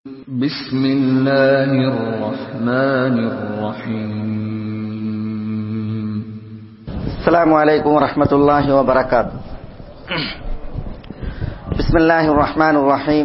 بسم الله الرحمن الرحيم السلام عليكم ورحمة الله وبركاته بسم الله الرحمن الرحيم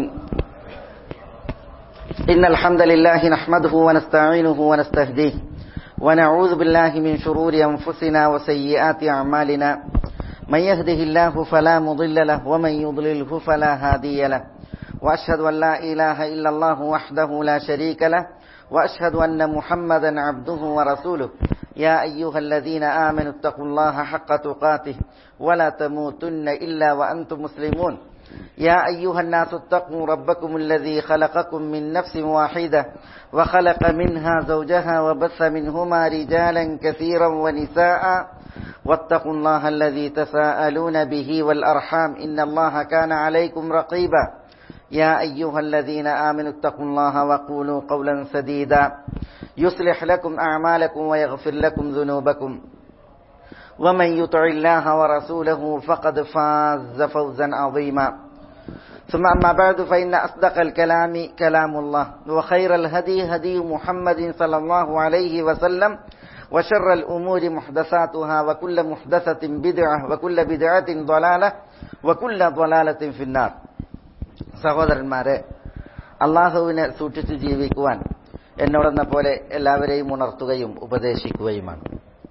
إن الحمد لله نحمده ونستعينه ونستهديه ونعوذ بالله من شرور أنفسنا وسيئات أعمالنا من يهده الله فلا مضل له ومن يضلله فلا هادي له وأشهد أن لا إله إلا الله وحده لا شريك له وأشهد أن محمدا عبده ورسوله يا أيها الذين آمنوا اتقوا الله حق تقاته ولا تموتن إلا وأنتم مسلمون يا أيها الناس اتقوا ربكم الذي خلقكم من نفس واحدة وخلق منها زوجها وبث منهما رجالا كثيرا ونساء واتقوا الله الذي تساءلون به والأرحام إن الله كان عليكم رقيبا يا أيها الذين آمنوا اتقوا الله وقولوا قولا سديدا يصلح لكم أعمالكم ويغفر لكم ذنوبكم ومن يطع الله ورسوله فقد فاز فوزا عظيما ثم أما بعد فإن أصدق الكلام كلام الله وخير الهدي هدي محمد صلى الله عليه وسلم وشر الأمور محدثاتها وكل محدثة بدعة وكل بدعة ضلالة وكل ضلالة في النار സഹോദരന്മാരെ അള്ളാഹുവിനെ സൂക്ഷിച്ച് ജീവിക്കുവാൻ എന്നോടെന്ന പോലെ എല്ലാവരെയും ഉണർത്തുകയും ഉപദേശിക്കുകയുമാണ്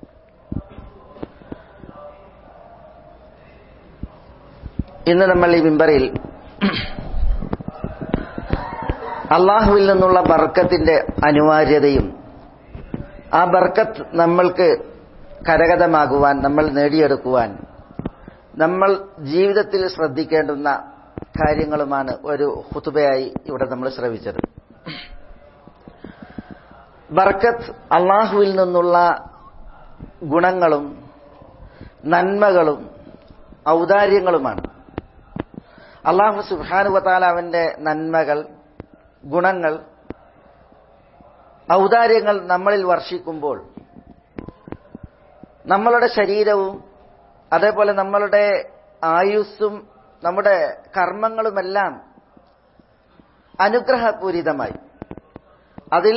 ഇന്ന് നമ്മൾ ഈ മിമ്പറിൽ അള്ളാഹുവിൽ നിന്നുള്ള ബർക്കത്തിന്റെ അനിവാര്യതയും ആ ബർക്കത്ത് നമ്മൾക്ക് കരഗതമാകുവാൻ നമ്മൾ നേടിയെടുക്കുവാൻ നമ്മൾ ജീവിതത്തിൽ ശ്രദ്ധിക്കേണ്ടുന്ന കാര്യങ്ങളുമാണ് ഒരു ഹുതുബയായി ഇവിടെ നമ്മൾ ശ്രവിച്ചത് ബർക്കത്ത് അള്ളാഹുവിൽ നിന്നുള്ള ഗുണങ്ങളും നന്മകളും ഔദാര്യങ്ങളുമാണ് അള്ളാഹു സുബാനുവത്താല അവന്റെ നന്മകൾ ഗുണങ്ങൾ ഔദാര്യങ്ങൾ നമ്മളിൽ വർഷിക്കുമ്പോൾ നമ്മളുടെ ശരീരവും അതേപോലെ നമ്മളുടെ ആയുസ്സും നമ്മുടെ കർമ്മങ്ങളുമെല്ലാം അനുഗ്രഹപൂരിതമായി അതിൽ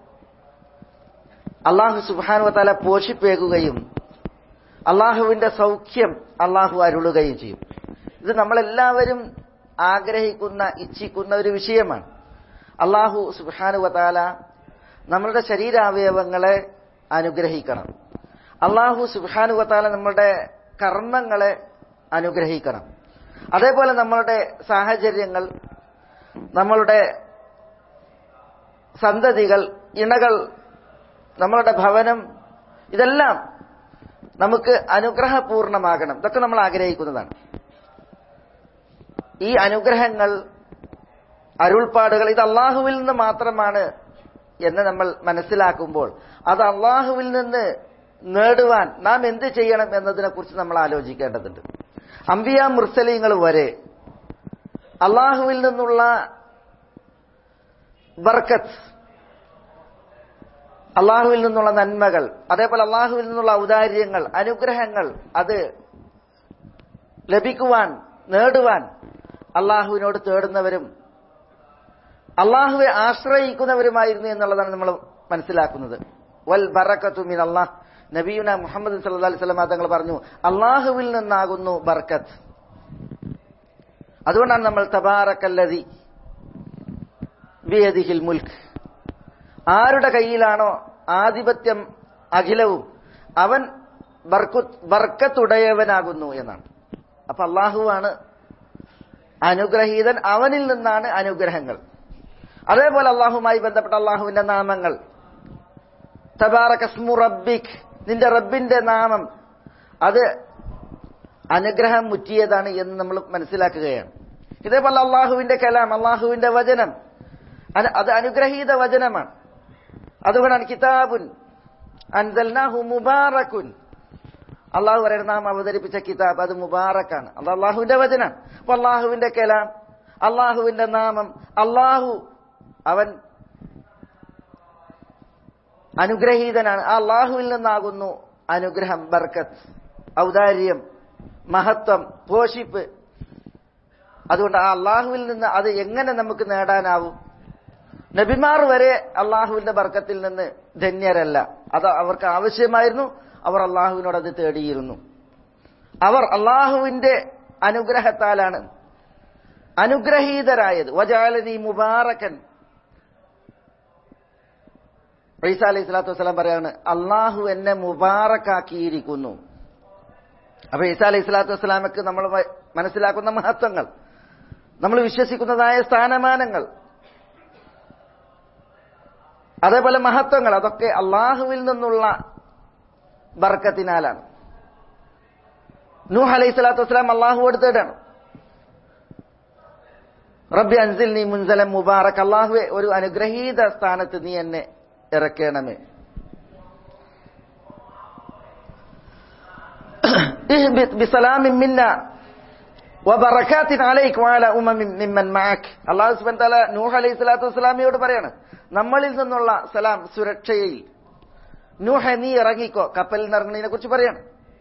അള്ളാഹു സുബാനുവത്താല പോഷിപ്പേകുകയും അള്ളാഹുവിന്റെ സൗഖ്യം അള്ളാഹു അരുളുകയും ചെയ്യും ഇത് നമ്മളെല്ലാവരും ആഗ്രഹിക്കുന്ന ഇച്ഛിക്കുന്ന ഒരു വിഷയമാണ് അള്ളാഹു സുബാനുവത്താല നമ്മളുടെ ശരീരാവയവങ്ങളെ അനുഗ്രഹിക്കണം അള്ളാഹു സുബാനുവത്താല നമ്മളുടെ കർമ്മങ്ങളെ അനുഗ്രഹിക്കണം അതേപോലെ നമ്മളുടെ സാഹചര്യങ്ങൾ നമ്മളുടെ സന്തതികൾ ഇണകൾ നമ്മളുടെ ഭവനം ഇതെല്ലാം നമുക്ക് അനുഗ്രഹപൂർണമാകണം ഇതൊക്കെ നമ്മൾ ആഗ്രഹിക്കുന്നതാണ് ഈ അനുഗ്രഹങ്ങൾ അരുൾപ്പാടുകൾ ഇത് അള്ളാഹുവിൽ നിന്ന് മാത്രമാണ് എന്ന് നമ്മൾ മനസ്സിലാക്കുമ്പോൾ അത് അള്ളാഹുവിൽ നിന്ന് നേടുവാൻ നാം എന്ത് ചെയ്യണം എന്നതിനെ കുറിച്ച് നമ്മൾ ആലോചിക്കേണ്ടതുണ്ട് അംബിയ മുർസലിങ്ങൾ വരെ അള്ളാഹുവിൽ നിന്നുള്ള ബർക്കത്ത് അള്ളാഹുവിൽ നിന്നുള്ള നന്മകൾ അതേപോലെ അള്ളാഹുവിൽ നിന്നുള്ള ഔദാര്യങ്ങൾ അനുഗ്രഹങ്ങൾ അത് ലഭിക്കുവാൻ നേടുവാൻ അള്ളാഹുവിനോട് തേടുന്നവരും അള്ളാഹുവെ ആശ്രയിക്കുന്നവരുമായിരുന്നു എന്നുള്ളതാണ് നമ്മൾ മനസ്സിലാക്കുന്നത് വൽ ബറക്കത്തു മിൻ അള്ളാഹ് നബീന മുഹമ്മദ് സല്ലല്ലാഹു അലൈഹി വസല്ലം തങ്ങൾ പറഞ്ഞു അള്ളാഹുവിൽ നിന്നാകുന്നു ബർക്കത്ത് അതുകൊണ്ടാണ് നമ്മൾ തബാറക്കല്ലതി ബിയദിഹിൽ മുൽക്ക് ആരുടെ കയ്യിലാണോ ആധിപത്യം അഖിലവും അവൻ ബർക്കത്തുടയവനാകുന്നു എന്നാണ് അപ്പൊ അള്ളാഹുവാണ് അനുഗ്രഹീതൻ അവനിൽ നിന്നാണ് അനുഗ്രഹങ്ങൾ അതേപോലെ അള്ളാഹുമായി ബന്ധപ്പെട്ട അള്ളാഹുവിന്റെ നാമങ്ങൾ തബാറകസ്മു റബ്ബിക് നിന്റെ റബ്ബിന്റെ നാമം അത് അനുഗ്രഹം മുറ്റിയതാണ് എന്ന് നമ്മൾ മനസ്സിലാക്കുകയാണ് ഇതേപോലെ അള്ളാഹുവിന്റെ കലാം അള്ളാഹുവിന്റെ വചനം അത് അനുഗ്രഹീത വചനമാണ് അതുകൊണ്ടാണ് കിതാബുൻ അൻസൽനാഹു മുബാറക്കുൻ അള്ളാഹു പറയുന്ന നാം അവതരിപ്പിച്ച കിതാബ് അത് മുബാറക്കാണ് അത് അള്ളാഹുവിന്റെ വചനാണ് അപ്പൊ അള്ളാഹുവിന്റെ കലാം അള്ളാഹുവിന്റെ നാമം അള്ളാഹു അവൻ അനുഗ്രഹീതനാണ് ആ അള്ളാഹുവിൽ നിന്നാകുന്നു അനുഗ്രഹം ബർക്കത്ത് ഔദാര്യം മഹത്വം പോഷിപ്പ് അതുകൊണ്ട് ആ അള്ളാഹുവിൽ നിന്ന് അത് എങ്ങനെ നമുക്ക് നേടാനാവും നബിമാർ വരെ അള്ളാഹുവിന്റെ ബർക്കത്തിൽ നിന്ന് ധന്യരല്ല അത് അവർക്ക് ആവശ്യമായിരുന്നു അവർ അള്ളാഹുവിനോട് അത് തേടിയിരുന്നു അവർ അള്ളാഹുവിന്റെ അനുഗ്രഹത്താലാണ് അനുഗ്രഹീതരായത് വജാലനി മുബാറക്കൻ ഈസ അലൈഹി സ്വലാത്തു വസ്സലാം പറയാണ് അള്ളാഹു എന്നെ മുബാറക്കാക്കിയിരിക്കുന്നു അപ്പൊ ഈസ അലൈഹി സ്വലാത്തു വസ്സലാമക്ക് നമ്മൾ മനസ്സിലാക്കുന്ന മഹത്വങ്ങൾ നമ്മൾ വിശ്വസിക്കുന്നതായ സ്ഥാനമാനങ്ങൾ അതേപോലെ മഹത്വങ്ങൾ അതൊക്കെ അള്ളാഹുവിൽ നിന്നുള്ള ബർക്കത്തിനാലാണ് നൂഹ് അലൈഹി സ്വലാത്തു വസ്സലാം അള്ളാഹുവോട് തേടാണ് റബ്ബി അൻസിൽ നീ മുൻസലം മുബാറക് അള്ളാഹുവെ ഒരു അനുഗ്രഹീത സ്ഥാനത്ത് നീ എന്നെ ഇറക്കണമേ ഇഹ്ബിത് ബിസലാമിൻ മിന്ന വബറകാത്തിൻ അലൈക വഅല ഉമമിൻ മിമ്മൻ മഅക് അല്ലാഹു സുബ്ഹാനഹു തആല നൂഹ് അലൈഹി സ്വലാത്തു വസ്സലാമിയോട് പറയാണ് നമ്മളിൽ നിന്നുള്ള സലാം സുരക്ഷയിൽ നൂഹ നീ ഇറങ്ങിക്കോ കപ്പലിൽ നിന്ന് ഇറങ്ങുന്നതിനെ കുറിച്ച് പറയാണ്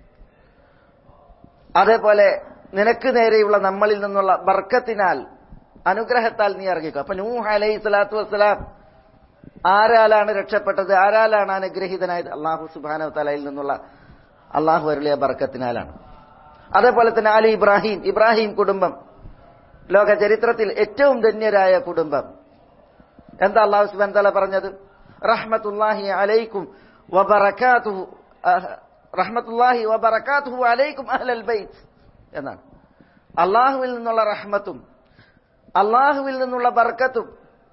അതേപോലെ നിനക്ക് നേരെയുള്ള നമ്മളിൽ നിന്നുള്ള ബർക്കത്തിനാൽ അനുഗ്രഹത്താൽ നീ ഇറങ്ങിക്കോ അപ്പൊ നൂഹ് അലൈഹി സ്വലാത്തു വസ്സലാം ആരാലാണ് രക്ഷപ്പെട്ടത് ആരാലാണ് അനുഗ്രഹീതനായത് അള്ളാഹു സുബാന തലയിൽ നിന്നുള്ള അള്ളാഹു അരുളിയ ബർക്കത്തിനാലാണ് അതേപോലെ തന്നെ അലി ഇബ്രാഹിം ഇബ്രാഹിം കുടുംബം ലോക ചരിത്രത്തിൽ ഏറ്റവും ധന്യരായ കുടുംബം എന്താ അള്ളാഹു സുബാൻ തല പറഞ്ഞത് റഹ്മത്തുല്ലാഹി അലൈക്കും വബറകാതുഹു റഹ്മത്തുല്ലാഹി വബറകാതുഹു അലൈക്കും അഹ്ലൽ ബൈത്ത് എന്നാണ് അള്ളാഹുവിൽ നിന്നുള്ള റഹ്മത്തും അള്ളാഹുവിൽ നിന്നുള്ള ബർക്കത്തും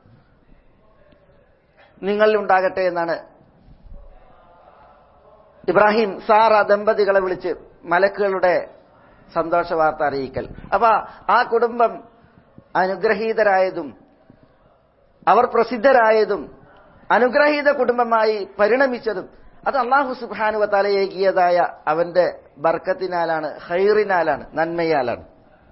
നിങ്ങളിൽ ഉണ്ടാകട്ടെ എന്നാണ് ഇബ്രാഹിം സാറ ദമ്പതികളെ വിളിച്ച് മലക്കുകളുടെ സന്തോഷ വാർത്ത അറിയിക്കൽ അപ്പൊ ആ കുടുംബം അനുഗ്രഹീതരായതും അവർ പ്രസിദ്ധരായതും അനുഗ്രഹീത കുടുംബമായി പരിണമിച്ചതും അത് അള്ളാഹു സുബാനു തലയേകിയതായ അവന്റെ ബർക്കത്തിനാലാണ് ഹൈറിനാലാണ് നന്മയാലാണ്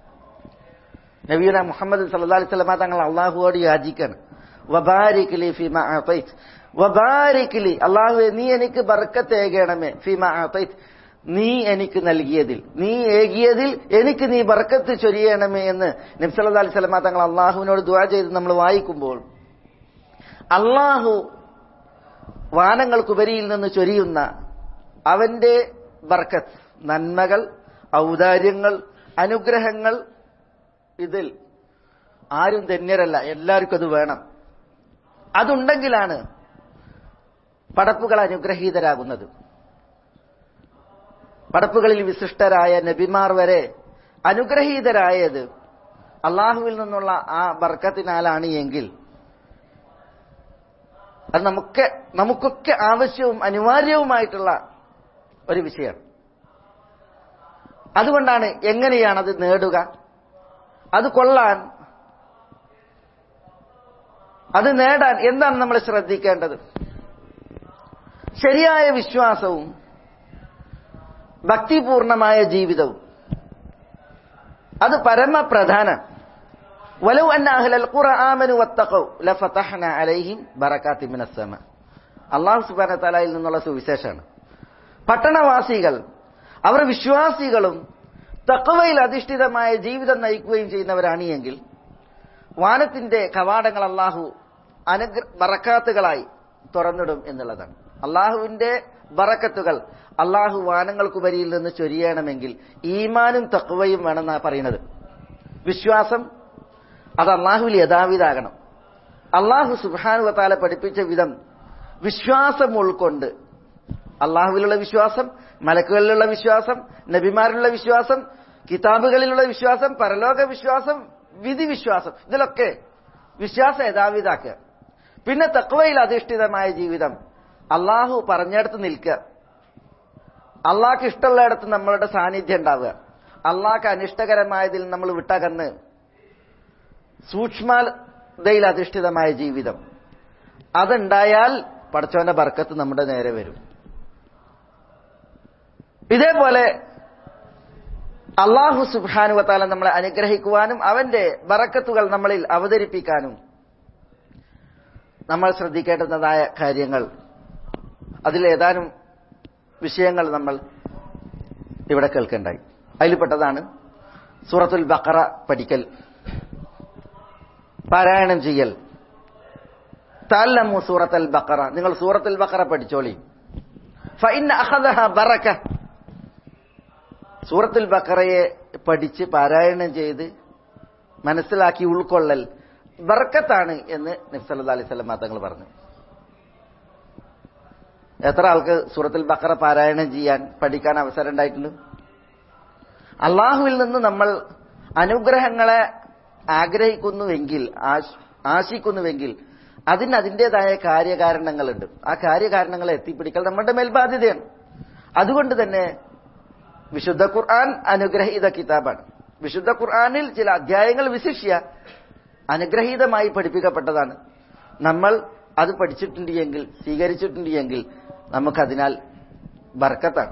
നബീന മുഹമ്മദ് സല്ലാ അലൈഹി സ്വലമ തങ്ങൾ അള്ളാഹുവോട് യാചിക്കാണ് വബാരിക്ലി ഫിമ ആതൈത് വബാരിക്ലി അള്ളാഹു നീ എനിക്ക് ബർക്കത്തേകണമേ ഫിമ ആതൈത് നീ എനിക്ക് നൽകിയതിൽ നീ ഏകിയതിൽ എനിക്ക് നീ ബർക്കത്ത് ചൊരിയണമേ എന്ന് നബ്സല്ലാ അലൈഹി സ്വലമ തങ്ങൾ അള്ളാഹുവിനോട് ദുവാ ചെയ്ത് നമ്മൾ വായിക്കുമ്പോൾ അള്ളാഹു വാനങ്ങൾക്കുപരിയിൽ നിന്ന് ചൊരിയുന്ന അവന്റെ ബർക്കത്ത് നന്മകൾ ഔദാര്യങ്ങൾ അനുഗ്രഹങ്ങൾ ഇതിൽ ആരും ധന്യരല്ല എല്ലാവർക്കും അത് വേണം അതുണ്ടെങ്കിലാണ് പടപ്പുകൾ അനുഗ്രഹീതരാകുന്നത് പടപ്പുകളിൽ വിശിഷ്ടരായ നബിമാർ വരെ അനുഗ്രഹീതരായത് അള്ളാഹുവിൽ നിന്നുള്ള ആ ബർക്കത്തിനാലാണ് എങ്കിൽ അത് നമുക്ക് നമുക്കൊക്കെ ആവശ്യവും അനിവാര്യവുമായിട്ടുള്ള ഒരു വിഷയമാണ് അതുകൊണ്ടാണ് എങ്ങനെയാണ് അത് നേടുക അത് കൊള്ളാൻ അത് നേടാൻ എന്താണ് നമ്മൾ ശ്രദ്ധിക്കേണ്ടത് ശരിയായ വിശ്വാസവും ഭക്തിപൂർണമായ ജീവിതവും അത് പരമപ്രധാനം വലവ് അന്ന അഹ്ലൽ ഖുറ ആമനു വത്തഖൗ ലഫതഹ്ന അലൈഹിം ബറകാത്തി മിനസ് സമ അല്ലാഹു സുബ്ഹാനഹു തആലയിൽ നിന്നുള്ള സുവിശേഷമാണ് പട്ടണവാസികൾ അവർ വിശ്വാസികളും തഖവയിൽ അധിഷ്ഠിതമായ ജീവിതം നയിക്കുകയും ചെയ്യുന്നവരാണ് എങ്കിൽ വാനത്തിന്റെ കവാടങ്ങൾ അള്ളാഹു അനുഗ്ര ബറക്കാത്തുകളായി തുറന്നിടും എന്നുള്ളതാണ് അള്ളാഹുവിന്റെ ബറക്കത്തുകൾ അള്ളാഹു വാനങ്ങൾക്കുപരിയിൽ നിന്ന് ചൊരിയണമെങ്കിൽ ഈമാനും തക്വയും വേണമെന്നാണ് പറയുന്നത് വിശ്വാസം അത് അള്ളാഹുവിൽ യഥാവിധാകണം അള്ളാഹു സുബാനുവത്താല പഠിപ്പിച്ച വിധം വിശ്വാസം ഉൾക്കൊണ്ട് അള്ളാഹുവിലുള്ള വിശ്വാസം മലക്കുകളിലുള്ള വിശ്വാസം നബിമാരിലുള്ള വിശ്വാസം കിതാബുകളിലുള്ള വിശ്വാസം പരലോക വിശ്വാസം വിധി വിശ്വാസം ഇതിലൊക്കെ വിശ്വാസം യഥാവിധാക്കുക പിന്നെ തക്വയിൽ അധിഷ്ഠിതമായ ജീവിതം അള്ളാഹു പറഞ്ഞെടുത്ത് നിൽക്കുക അള്ളാഹ്ക്ക് ഇഷ്ടമുള്ളിടത്ത് നമ്മളുടെ സാന്നിധ്യം ഉണ്ടാവുക അള്ളാഹ്ക്ക് അനിഷ്ടകരമായതിൽ നമ്മൾ വിട്ടകന്ന് സൂക്ഷ്മതയിൽ അധിഷ്ഠിതമായ ജീവിതം അതുണ്ടായാൽ പടച്ചോന്റെ ബർക്കത്ത് നമ്മുടെ നേരെ വരും ഇതേപോലെ അള്ളാഹു സുബാനുവത്താല നമ്മളെ അനുഗ്രഹിക്കുവാനും അവന്റെ ബറക്കത്തുകൾ നമ്മളിൽ അവതരിപ്പിക്കാനും നമ്മൾ ശ്രദ്ധിക്കേണ്ടുന്നതായ കാര്യങ്ങൾ അതിൽ ഏതാനും വിഷയങ്ങൾ നമ്മൾ ഇവിടെ കേൾക്കണ്ടായി അതിൽപ്പെട്ടതാണ് സൂറത്തുൽ ബക്കറ പഠിക്കൽ പാരായണം ചെയ്യൽ തഅല്ലമു സൂറത്തുൽ ബഖറ നിങ്ങൾ സൂറത്തുൽ ബഖറ പഠിച്ചോളി ഫഇന്ന അഖദഹ ബറക സൂറത്തുൽ ബഖറയെ പഠിച്ച് പാരായണം ചെയ്ത് മനസ്സിലാക്കി ഉൾക്കൊള്ളൽ ബർക്കത്താണ് എന്ന് നബ്സല്ലാ അലൈഹി സ്വലം തങ്ങൾ പറഞ്ഞു എത്ര ആൾക്ക് സൂറത്തുൽ ബഖറ പാരായണം ചെയ്യാൻ പഠിക്കാൻ അവസരം ഉണ്ടായിട്ടുണ്ട് അള്ളാഹുവിൽ നിന്ന് നമ്മൾ അനുഗ്രഹങ്ങളെ ആഗ്രഹിക്കുന്നുവെങ്കിൽ ആശ്- ആശിക്കുന്നുവെങ്കിൽ അതിന് അതിൻ്റെതായ കാര്യകാരണങ്ങളുണ്ട് ആ കാര്യകാരണങ്ങളെ എത്തിപ്പിടിക്കൽ നമ്മുടെ മേൽബാധ്യതയാണ് അതുകൊണ്ട് തന്നെ വിശുദ്ധ ഖുർആൻ അനുഗ്രഹീത കിതാബാണ് വിശുദ്ധ ഖുർആനിൽ ചില അധ്യായങ്ങൾ വിശിഷ്യ അനുഗ്രഹീതമായി പഠിപ്പിക്കപ്പെട്ടതാണ് നമ്മൾ അത് പഠിച്ചിട്ടുണ്ട് എങ്കിൽ സ്വീകരിച്ചിട്ടുണ്ട് എങ്കിൽ നമുക്കതിനാൽ ബർക്കത്താണ്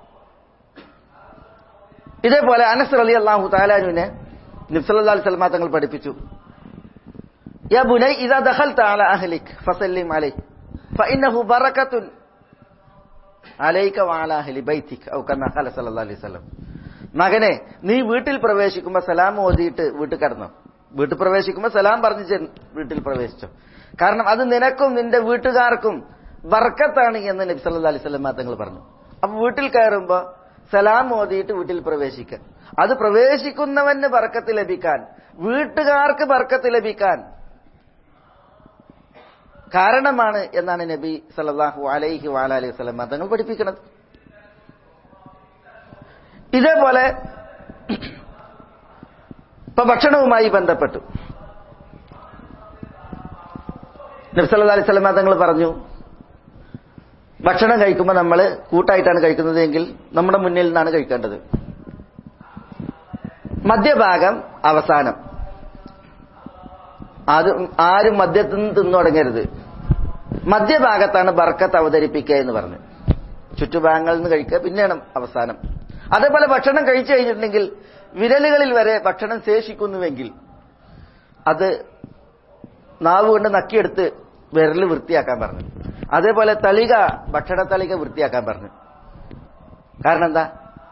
ഇതേപോലെ അനസ് അലി അള്ളാഹു താലാനുവിനെ നിഫ്സല്ലാ സൽമാ തങ്ങൾ പഠിപ്പിച്ചു യാ ബുനൈ ഇദാ ദഖൽത അല അഹ്ലിക് ഫസല്ലിം അലൈഹി ഫഇന്നഹു ബറകത്തുൻ അലൈക വഅല അഹ്ലി ബൈതിക് ഔ കമാ ഖാല സല്ലല്ലാഹു അലൈഹി വസല്ലം മകനെ നീ വീട്ടിൽ പ്രവേശിക്കുമ്പോൾ സലാം ഓതിയിട്ട് വീട്ടിൽ കടന്നു വീട്ടിൽ പ്രവേശിക്കുമ്പോൾ സലാം പറഞ്ഞു ചെന്ന് വീട്ടിൽ പ്രവേശിച്ചു കാരണം അത് നിനക്കും നിന്റെ വീട്ടുകാർക്കും ബർക്കത്താണ് എന്ന് നബി സല്ലല്ലാഹു അലൈഹി വസല്ലം തങ്ങൾ പറഞ്ഞു അപ്പൊ വീട്ടിൽ കയറുമ്പോ സലാം ഓതിയിട്ട് വീട്ടിൽ പ്രവേശിക്കാൻ അത് പ്രവേശിക്കുന്നവന് ബർക്കത്ത് ലഭിക്കാൻ വീട്ടുകാർക്ക് ബർക്കത്ത് ലഭിക്കാൻ കാരണമാണ് എന്നാണ് നബി സല്ലല്ലാഹു അലൈഹി വഅലൈഹി വസല്ലം തങ്ങൾ പഠിപ്പിക്കുന്നത് ഇതേപോലെ ഇപ്പൊ ഭക്ഷണവുമായി ബന്ധപ്പെട്ടു നബ്സല്ലാ അലൈഹി സ്വലമ തങ്ങൾ പറഞ്ഞു ഭക്ഷണം കഴിക്കുമ്പോൾ നമ്മൾ കൂട്ടായിട്ടാണ് കഴിക്കുന്നത് എങ്കിൽ നമ്മുടെ മുന്നിൽ നിന്നാണ് കഴിക്കേണ്ടത് മധ്യഭാഗം അവസാനം അത് ആരും മദ്യത്തിൽ നിന്ന് തിന്നു തുടങ്ങരുത് മധ്യഭാഗത്താണ് ബർക്കത്ത് അവതരിപ്പിക്കുക എന്ന് പറഞ്ഞു ചുറ്റുഭാഗങ്ങളിൽ നിന്ന് കഴിക്കുക പിന്നെയാണ് അവസാനം അതേപോലെ ഭക്ഷണം കഴിച്ചു കഴിഞ്ഞിട്ടുണ്ടെങ്കിൽ വിരലുകളിൽ വരെ ഭക്ഷണം ശേഷിക്കുന്നുവെങ്കിൽ അത് നാവ് കൊണ്ട് നക്കിയെടുത്ത് വിരൽ വൃത്തിയാക്കാൻ പറഞ്ഞു അതേപോലെ തളിക ഭക്ഷണ തളിക വൃത്തിയാക്കാൻ പറഞ്ഞു കാരണം എന്താ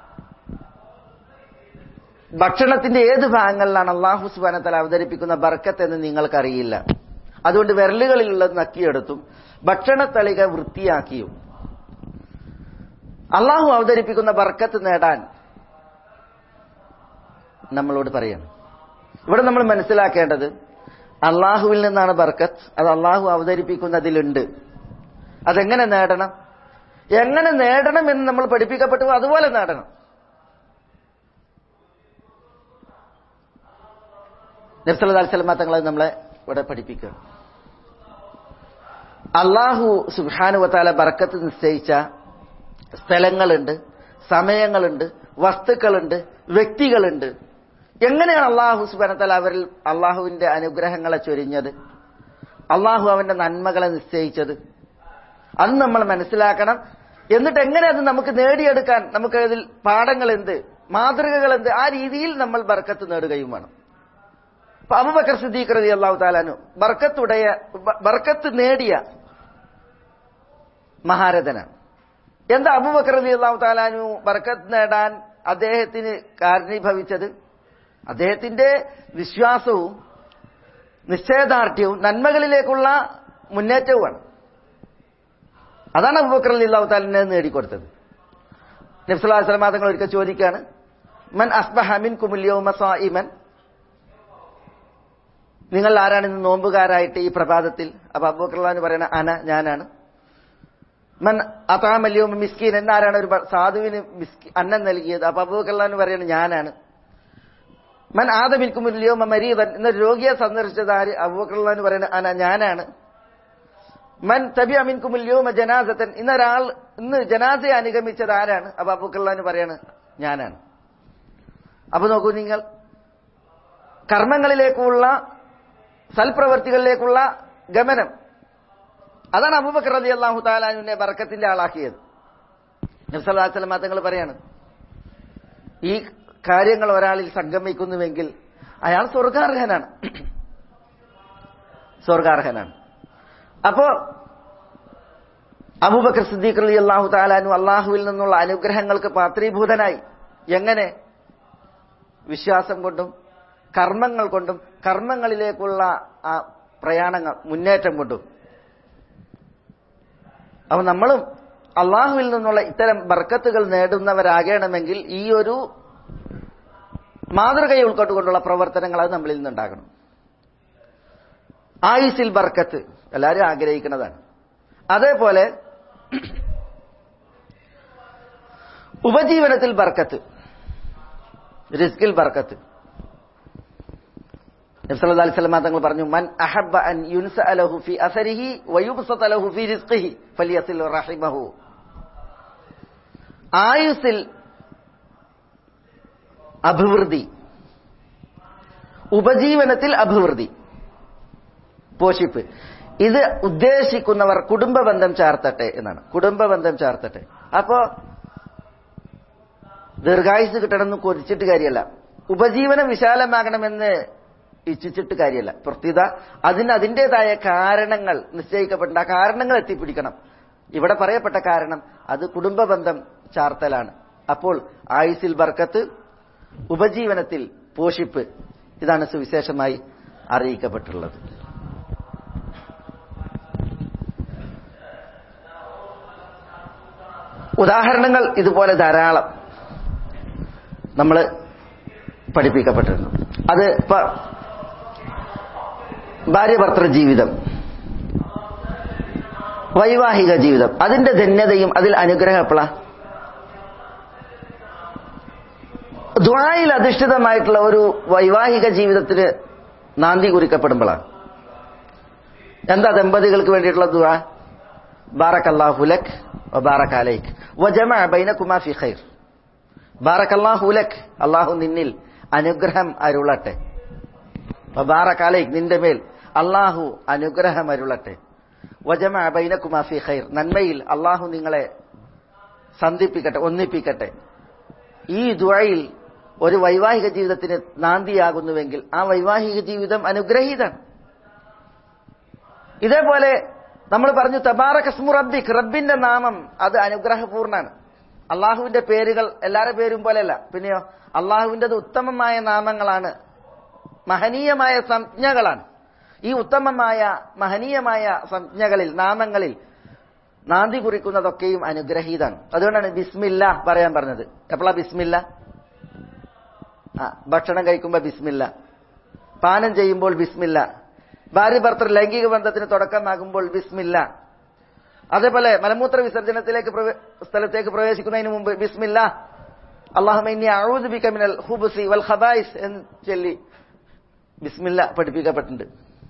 ഭക്ഷണത്തിന്റെ ഏത് ഭാഗങ്ങളിലാണ് അള്ളാഹു സുബാനത്തല അവതരിപ്പിക്കുന്ന ബർക്കത്ത് എന്ന് നിങ്ങൾക്കറിയില്ല അതുകൊണ്ട് വിരലുകളിലുള്ളത് നക്കിയെടുത്തും ഭക്ഷണ തളിക വൃത്തിയാക്കിയും അള്ളാഹു അവതരിപ്പിക്കുന്ന ബർക്കത്ത് നേടാൻ നമ്മളോട് പറയണം ഇവിടെ നമ്മൾ മനസ്സിലാക്കേണ്ടത് അള്ളാഹുവിൽ നിന്നാണ് ബർക്കത്ത് അത് അള്ളാഹു അവതരിപ്പിക്കുന്നതിലുണ്ട് അതെങ്ങനെ നേടണം എങ്ങനെ നേടണം എന്ന് നമ്മൾ പഠിപ്പിക്കപ്പെട്ടു അതുപോലെ നേടണം നബ്സല്ലാ സ്വലമ തങ്ങളെ നമ്മളെ ഇവിടെ പഠിപ്പിക്കുക അള്ളാഹു സുബാനുവത്താല ബർക്കത്ത് നിശ്ചയിച്ച സ്ഥലങ്ങളുണ്ട് സമയങ്ങളുണ്ട് വസ്തുക്കളുണ്ട് വ്യക്തികളുണ്ട് എങ്ങനെയാണ് അള്ളാഹു സുബാനത്താല അവരിൽ അള്ളാഹുവിന്റെ അനുഗ്രഹങ്ങളെ ചൊരിഞ്ഞത് അള്ളാഹു അവന്റെ നന്മകളെ നിശ്ചയിച്ചത് അത് നമ്മൾ മനസ്സിലാക്കണം എന്നിട്ട് എങ്ങനെ അത് നമുക്ക് നേടിയെടുക്കാൻ നമുക്ക് അതിൽ പാഠങ്ങൾ എന്ത് മാതൃകകൾ എന്ത് ആ രീതിയിൽ നമ്മൾ ബർക്കത്ത് നേടുകയും വേണം അപ്പൊ അബുബക്കർ സിദ്ദീഖ് റതി അള്ളാഹു താലാനു ബർക്കത്തുടയ ബർക്കത്ത് നേടിയ മഹാരഥനാണ് എന്താ അബുബക്കർ റതി അള്ളാഹു താലാനു ബർക്കത്ത് നേടാൻ അദ്ദേഹത്തിന് കാരണീഭവിച്ചത് അദ്ദേഹത്തിന്റെ വിശ്വാസവും നിശ്ചയദാർഢ്യവും നന്മകളിലേക്കുള്ള മുന്നേറ്റവുമാണ് അതാണ് അബുബക്കർ അലി അള്ളാഹു താലിനെ നേടിക്കൊടുത്തത് നബ്സുല്ലാ സ്വലമാ തങ്ങൾ ഒരിക്കൽ ചോദിക്കുകയാണ് മൻ അസ്ബഹമിൻ കുമുല്യൗമ സായിമൻ നിങ്ങൾ ആരാണ് ഇന്ന് നോമ്പുകാരായിട്ട് ഈ പ്രഭാതത്തിൽ അപ്പൊ അബൂക്കർലാന്ന് പറയുന്ന അന ഞാനാണ് മൻ അതാമല്യോ മിസ്കീൻ എന്നാരാണ് ഒരു സാധുവിന് മിസ്കി അന്നം നൽകിയത് അപ്പൊ അബൂക്കർലാന്ന് പറയുന്നത് ഞാനാണ് മൻ ആദമിൽക്കുമില്ലയോ മരീതൻ എന്ന രോഗിയെ സന്ദർശിച്ചത് ആര് അബൂക്കർലാന്ന് പറയുന്നത് അന ഞാനാണ് മൻ തബി അമിൻകുമില്ലയോ ജനാസത്തൻ ഇന്നൊരാൾ ഇന്ന് ജനാസയെ അനുഗമിച്ചത് ആരാണ് അപ്പൊ അബൂക്കർലാന്ന് പറയാണ് ഞാനാണ് അപ്പൊ നോക്കൂ നിങ്ങൾ കർമ്മങ്ങളിലേക്കുള്ള സൽപ്രവർത്തികളിലേക്കുള്ള ഗമനം അതാണ് അബൂബക്കർ റതി അള്ളാഹു താലാനുവിനെ ബർക്കത്തിന്റെ ആളാക്കിയത് നബ്സല്ലാസ്ലം തങ്ങൾ പറയാണ് ഈ കാര്യങ്ങൾ ഒരാളിൽ സംഗമിക്കുന്നുവെങ്കിൽ അയാൾ സ്വർഗാർഹനാണ് സ്വർഗാർഹനാണ് അപ്പോ അബൂബക്കർ സിദ്ദീഖ് അലി അള്ളാഹു താലാനു അള്ളാഹുവിൽ നിന്നുള്ള അനുഗ്രഹങ്ങൾക്ക് പാത്രീഭൂതനായി എങ്ങനെ വിശ്വാസം കൊണ്ടും കർമ്മങ്ങൾ കൊണ്ടും കർമ്മങ്ങളിലേക്കുള്ള ആ പ്രയാണങ്ങൾ മുന്നേറ്റം കൊണ്ടും അപ്പൊ നമ്മളും അള്ളാഹുവിൽ നിന്നുള്ള ഇത്തരം ബർക്കത്തുകൾ നേടുന്നവരാകണമെങ്കിൽ ഈ ഒരു മാതൃകയെ ഉൾക്കൊണ്ടുകൊണ്ടുള്ള പ്രവർത്തനങ്ങൾ അത് നമ്മളിൽ നിന്നുണ്ടാകണം ആയുസിൽ ബർക്കത്ത് എല്ലാവരും ആഗ്രഹിക്കുന്നതാണ് അതേപോലെ ഉപജീവനത്തിൽ ബർക്കത്ത് റിസ്കിൽ ബർക്കത്ത് നബ്സല്ലാ അലൈഹി സ്വലമ തങ്ങൾ പറഞ്ഞു മൻ അഹബ്ബ അൻ യുൻസ അലഹു ഫി അസരിഹി വയുബ്സത ലഹു ഫി റിസ്ഖിഹി ഫലിയസിൽ റഹിമഹു ആയുസിൽ അഭിവൃദ്ധി ഉപജീവനത്തിൽ അഭിവൃദ്ധി പോഷിപ്പ് ഇത് ഉദ്ദേശിക്കുന്നവർ കുടുംബ ബന്ധം ചേർത്തട്ടെ എന്നാണ് കുടുംബ ബന്ധം ചേർത്തട്ടെ അപ്പോ ദീർഘായുസ് കിട്ടണമെന്ന് കൊതിച്ചിട്ട് കാര്യമല്ല ഉപജീവനം വിശാലമാകണമെന്ന് ഇച്ഛിച്ചിട്ട് കാര്യമല്ല പ്രത്യുത അതിന് അതിൻ്റെതായ കാരണങ്ങൾ നിശ്ചയിക്കപ്പെട്ട ആ കാരണങ്ങൾ എത്തിപ്പിടിക്കണം ഇവിടെ പറയപ്പെട്ട കാരണം അത് കുടുംബ ബന്ധം ചാർത്തലാണ് അപ്പോൾ ആയുസിൽ ബർക്കത്ത് ഉപജീവനത്തിൽ പോഷിപ്പ് ഇതാണ് സുവിശേഷമായി അറിയിക്കപ്പെട്ടുള്ളത് ഉദാഹരണങ്ങൾ ഇതുപോലെ ധാരാളം നമ്മൾ പഠിപ്പിക്കപ്പെട്ടിരുന്നു അത് ഇപ്പൊ ഭാര്യ ഭർത്തൃ ജീവിതം വൈവാഹിക ജീവിതം അതിന്റെ ധന്യതയും അതിൽ അനുഗ്രഹം എപ്പോഴാ ദ്വായിൽ അധിഷ്ഠിതമായിട്ടുള്ള ഒരു വൈവാഹിക ജീവിതത്തിന് നാന്തി കുറിക്കപ്പെടുമ്പോഴാണ് എന്താ ദമ്പതികൾക്ക് വേണ്ടിയിട്ടുള്ള ദ്വാ ബാറക് ലക് ബാറക് അലൈക് വജമ ബൈനകുമാ ഫി ഖൈർ ബാറക് ലക് അള്ളാഹു നിന്നിൽ അനുഗ്രഹം അരുളട്ടെ ബാറക് അലൈക് നിന്റെ മേൽ അള്ളാഹു അനുഗ്രഹം അരുളട്ടെ വജമ ബൈനകുമാ ഫി ഖൈർ നന്മയിൽ അള്ളാഹു നിങ്ങളെ സന്ധിപ്പിക്കട്ടെ ഒന്നിപ്പിക്കട്ടെ ഈ ദുഴയിൽ ഒരു വൈവാഹിക ജീവിതത്തിന് നാന്തിയാകുന്നുവെങ്കിൽ ആ വൈവാഹിക ജീവിതം അനുഗ്രഹീതാണ് ഇതേപോലെ നമ്മൾ പറഞ്ഞു തബാറകസ്മു റബ്ബിക് റബ്ബിന്റെ നാമം അത് അനുഗ്രഹപൂർണ്ണാണ് അള്ളാഹുവിന്റെ പേരുകൾ എല്ലാവരുടെ പേരും പോലെയല്ല പിന്നെയോ അള്ളാഹുവിൻ്റെത് ഉത്തമമായ നാമങ്ങളാണ് മഹനീയമായ സംജ്ഞകളാണ് ഈ ഉത്തമമായ മഹനീയമായ സംജ്ഞകളിൽ നാമങ്ങളിൽ നാന്തി കുറിക്കുന്നതൊക്കെയും അനുഗ്രഹീതാണ് അതുകൊണ്ടാണ് ബിസ്മില്ല പറയാൻ പറഞ്ഞത് എപ്പോഴാ ബിസ്മില്ല ആ ഭക്ഷണം കഴിക്കുമ്പോൾ ബിസ്മില്ല പാനം ചെയ്യുമ്പോൾ ബിസ്മില്ല ഭാര്യ ഭർത്തൃ ലൈംഗിക ബന്ധത്തിന് തുടക്കമാകുമ്പോൾ ബിസ്മില്ല അതേപോലെ മലമൂത്ര വിസർജനത്തിലേക്ക് സ്ഥലത്തേക്ക് പ്രവേശിക്കുന്നതിന് മുമ്പ് ബിസ്മില്ല അള്ളാഹുമിനൽ ഹുബുസി വൽ ഖബായിസ് എന്ന് ചൊല്ലി ബിസ്മില്ല പഠിപ്പിക്കപ്പെട്ടിട്ടുണ്ട്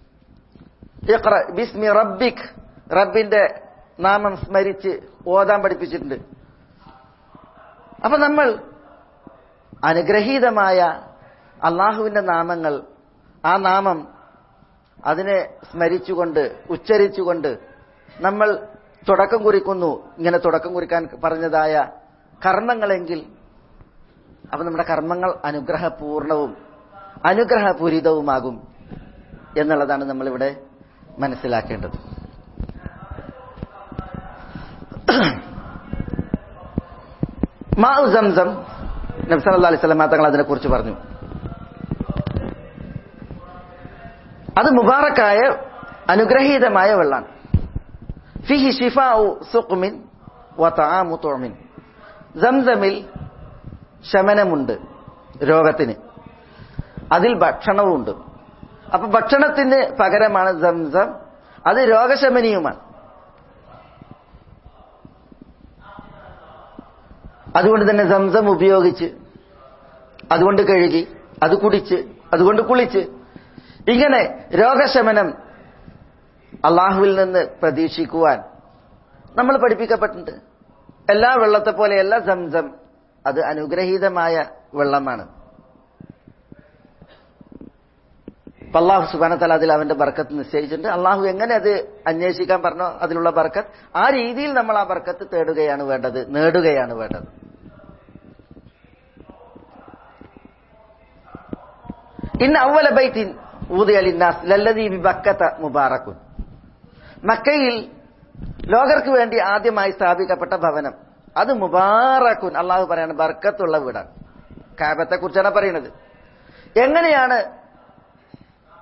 ബിസ്മി റബ്ബിക് റബ്ബിന്റെ നാമം സ്മരിച്ച് ഓതാൻ പഠിപ്പിച്ചിട്ടുണ്ട് അപ്പൊ നമ്മൾ അനുഗ്രഹീതമായ അള്ളാഹുവിന്റെ നാമങ്ങൾ ആ നാമം അതിനെ സ്മരിച്ചുകൊണ്ട് ഉച്ചരിച്ചുകൊണ്ട് നമ്മൾ തുടക്കം കുറിക്കുന്നു ഇങ്ങനെ തുടക്കം കുറിക്കാൻ പറഞ്ഞതായ കർമ്മങ്ങളെങ്കിൽ അപ്പൊ നമ്മുടെ കർമ്മങ്ങൾ അനുഗ്രഹപൂർണവും അനുഗ്രഹപൂരിതവുമാകും എന്നുള്ളതാണ് നമ്മളിവിടെ മനസ്സിലാക്കേണ്ടത് മാ സംസം നബ്സല്ലാ അലൈഹി സ്വലമ തങ്ങൾ അതിനെക്കുറിച്ച് പറഞ്ഞു അത് മുബാറക്കായ അനുഗ്രഹീതമായ വെള്ളാണ് ഫിഹി ഷിഫാഉ സുഖ്മിൻ വതആമു തുഅമിൻ സംസമിൽ ശമനമുണ്ട് രോഗത്തിന് അതിൽ ഭക്ഷണവുമുണ്ട് അപ്പൊ ഭക്ഷണത്തിന് പകരമാണ് സംസം അത് രോഗശമനിയുമാണ് അതുകൊണ്ട് തന്നെ സംസം ഉപയോഗിച്ച് അതുകൊണ്ട് കഴുകി അത് കുടിച്ച് അതുകൊണ്ട് കുളിച്ച് ഇങ്ങനെ രോഗശമനം അള്ളാഹുവിൽ നിന്ന് പ്രതീക്ഷിക്കുവാൻ നമ്മൾ പഠിപ്പിക്കപ്പെട്ടിട്ടുണ്ട് എല്ലാ വെള്ളത്തെ പോലെയല്ല സംസം അത് അനുഗ്രഹീതമായ വെള്ളമാണ് അള്ളാഹു സുബാനത്തല അതിൽ അവന്റെ ബർക്കത്ത് നിശ്ചയിച്ചിട്ടുണ്ട് അള്ളാഹു എങ്ങനെ അത് അന്വേഷിക്കാൻ പറഞ്ഞോ അതിലുള്ള ബർക്കത്ത് ആ രീതിയിൽ നമ്മൾ ആ ബർക്കത്ത് തേടുകയാണ് വേണ്ടത് നേടുകയാണ് വേണ്ടത് ഇന്ന് അവല ബൈത്തിൻ ഊതി അലിന്നാസ് ലല്ലദീ ബക്കത്ത മുബാറക്കുൻ മക്കയിൽ ലോകർക്ക് വേണ്ടി ആദ്യമായി സ്ഥാപിക്കപ്പെട്ട ഭവനം അത് മുബാറക്കുൻ അള്ളാഹു പറയാണ് ബർക്കത്തുള്ള വീടാണ് കാബത്തെ കുറിച്ചാണ് പറയുന്നത് എങ്ങനെയാണ്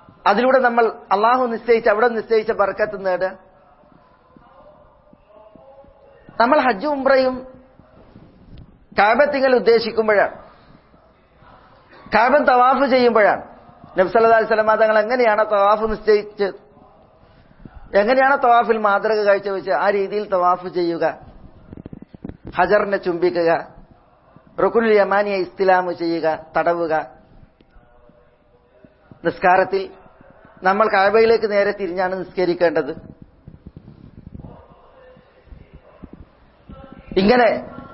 അതിലൂടെ നമ്മൾ അള്ളാഹു നിശ്ചയിച്ച അവിടെ നിശ്ചയിച്ച ബർക്കത്ത് നേടുക നമ്മൾ ഹജ്ജ് ഉംറയും കാബത്തിങ്കൽ ഉദ്ദേശിക്കുമ്പോഴാണ് കാബൻ തവാഫ് ചെയ്യുമ്പോഴാണ് നബ്സല്ലാ സ്വലമ തങ്ങൾ എങ്ങനെയാണ് തവാഫ് നിശ്ചയിച്ചത് എങ്ങനെയാണ് തവാഫിൽ മാതൃക കാഴ്ചവെച്ച് ആ രീതിയിൽ തവാഫ് ചെയ്യുക ഹജറിനെ ചുംബിക്കുക റുക്കുൽ യമാനിയെ ഇസ്തിലാമ് ചെയ്യുക തടവുക നിസ്കാരത്തിൽ നമ്മൾ കാബയിലേക്ക് നേരെ തിരിഞ്ഞാണ് നിസ്കരിക്കേണ്ടത് ഇങ്ങനെ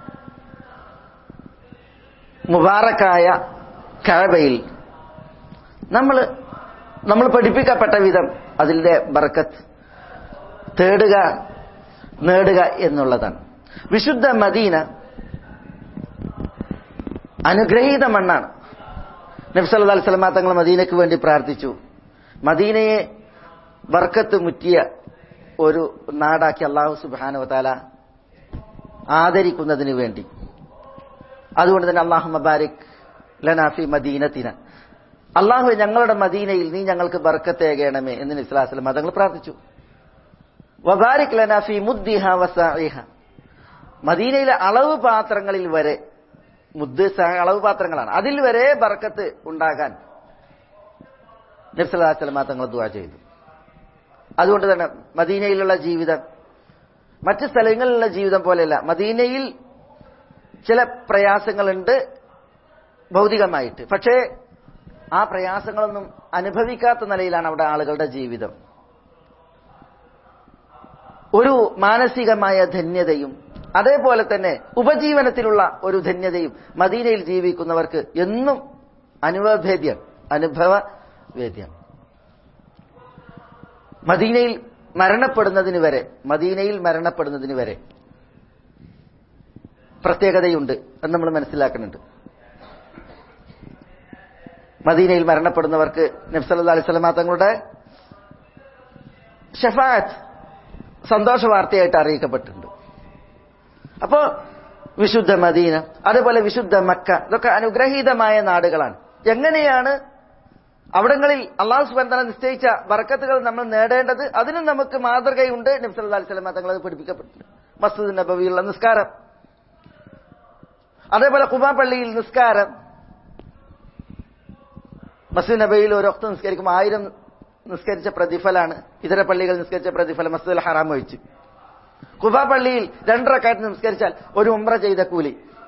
മുബാറക്കായ കാബയിൽ നമ്മൾ നമ്മൾ പഠിപ്പിക്കപ്പെട്ട വിധം അതിന്റെ ബർക്കത്ത് തേടുക നേടുക എന്നുള്ളതാണ് വിശുദ്ധ മദീന അനുഗ്രഹീത മണ്ണാണ് നബ്സല്ലാ സ്വലമാ തങ്ങൾ മദീനയ്ക്ക് വേണ്ടി പ്രാർത്ഥിച്ചു മദീനയെ ബർക്കത്ത് മുറ്റിയ ഒരു നാടാക്കി അള്ളാഹു സുബാനുവതാല ആദരിക്കുന്നതിന് വേണ്ടി അതുകൊണ്ട് തന്നെ അള്ളാഹു മബാരിക് ലനാഫി മദീനത്തിന അള്ളാഹു ഞങ്ങളുടെ മദീനയിൽ നീ ഞങ്ങൾക്ക് ബർക്കത്തേകണമേ എന്ന് നിസ്ലാസ്ലം തങ്ങൾ പ്രാർത്ഥിച്ചു വബാരിക് ലനാഫി മുദ്ദിഹ വസാഇഹ മദീനയിലെ അളവ് പാത്രങ്ങളിൽ വരെ മുദ്ദ് അളവ് പാത്രങ്ങളാണ് അതിൽ വരെ ബർക്കത്ത് ഉണ്ടാകാൻ നബ്സലാസ്ലമ തങ്ങൾ ദുവാ ചെയ്തു അതുകൊണ്ട് തന്നെ മദീനയിലുള്ള ജീവിതം മറ്റ് സ്ഥലങ്ങളിലുള്ള ജീവിതം പോലെയല്ല മദീനയിൽ ചില പ്രയാസങ്ങളുണ്ട് ഭൗതികമായിട്ട് പക്ഷേ ആ പ്രയാസങ്ങളൊന്നും അനുഭവിക്കാത്ത നിലയിലാണ് അവിടെ ആളുകളുടെ ജീവിതം ഒരു മാനസികമായ ധന്യതയും അതേപോലെ തന്നെ ഉപജീവനത്തിലുള്ള ഒരു ധന്യതയും മദീനയിൽ ജീവിക്കുന്നവർക്ക് എന്നും അനുഭവഭേദ്യം അനുഭവവേദ്യം മദീനയിൽ മരണപ്പെടുന്നതിന് വരെ മദീനയിൽ മരണപ്പെടുന്നതിന് വരെ പ്രത്യേകതയുണ്ട് എന്ന് നമ്മൾ മനസ്സിലാക്കുന്നുണ്ട് മദീനയിൽ മരണപ്പെടുന്നവർക്ക് നബ്സല്ലാ അലൈഹി സ്വലമാ തങ്ങളുടെ ഷഫാത്ത് സന്തോഷ വാർത്തയായിട്ട് അറിയിക്കപ്പെട്ടിട്ടുണ്ട് അപ്പോ വിശുദ്ധ മദീന അതേപോലെ വിശുദ്ധ മക്ക ഇതൊക്കെ അനുഗ്രഹീതമായ നാടുകളാണ് എങ്ങനെയാണ് അവിടങ്ങളിൽ അള്ളാഹു സുബന്ധന നിശ്ചയിച്ച ബർക്കത്തുകൾ നമ്മൾ നേടേണ്ടത് അതിനും നമുക്ക് മാതൃകയുണ്ട് നബ്സല്ലാ അലൈഹി സ്വലമ തങ്ങൾ അത് പഠിപ്പിക്കപ്പെട്ടിട്ടുണ്ട് മസ്ജിദ് നബവിയുള്ള നിസ്കാരം അതേപോലെ കുബാ പള്ളിയിൽ നിസ്കാരം മസ്ജിദ് നബയിൽ ഒരു ഒക്ത നിസ്കരിക്കുമ്പോൾ ആയിരം നിസ്കരിച്ച പ്രതിഫലാണ് ഇതര പള്ളികൾ നിസ്കരിച്ച പ്രതിഫലം മസ്ജിദ് ഹറാം ഒഴിച്ചു കുബാ പള്ളിയിൽ രണ്ടരക്കാറ്റ് നിസ്കരിച്ചാൽ ഒരു ഉമ്ര ചെയ്ത കൂലി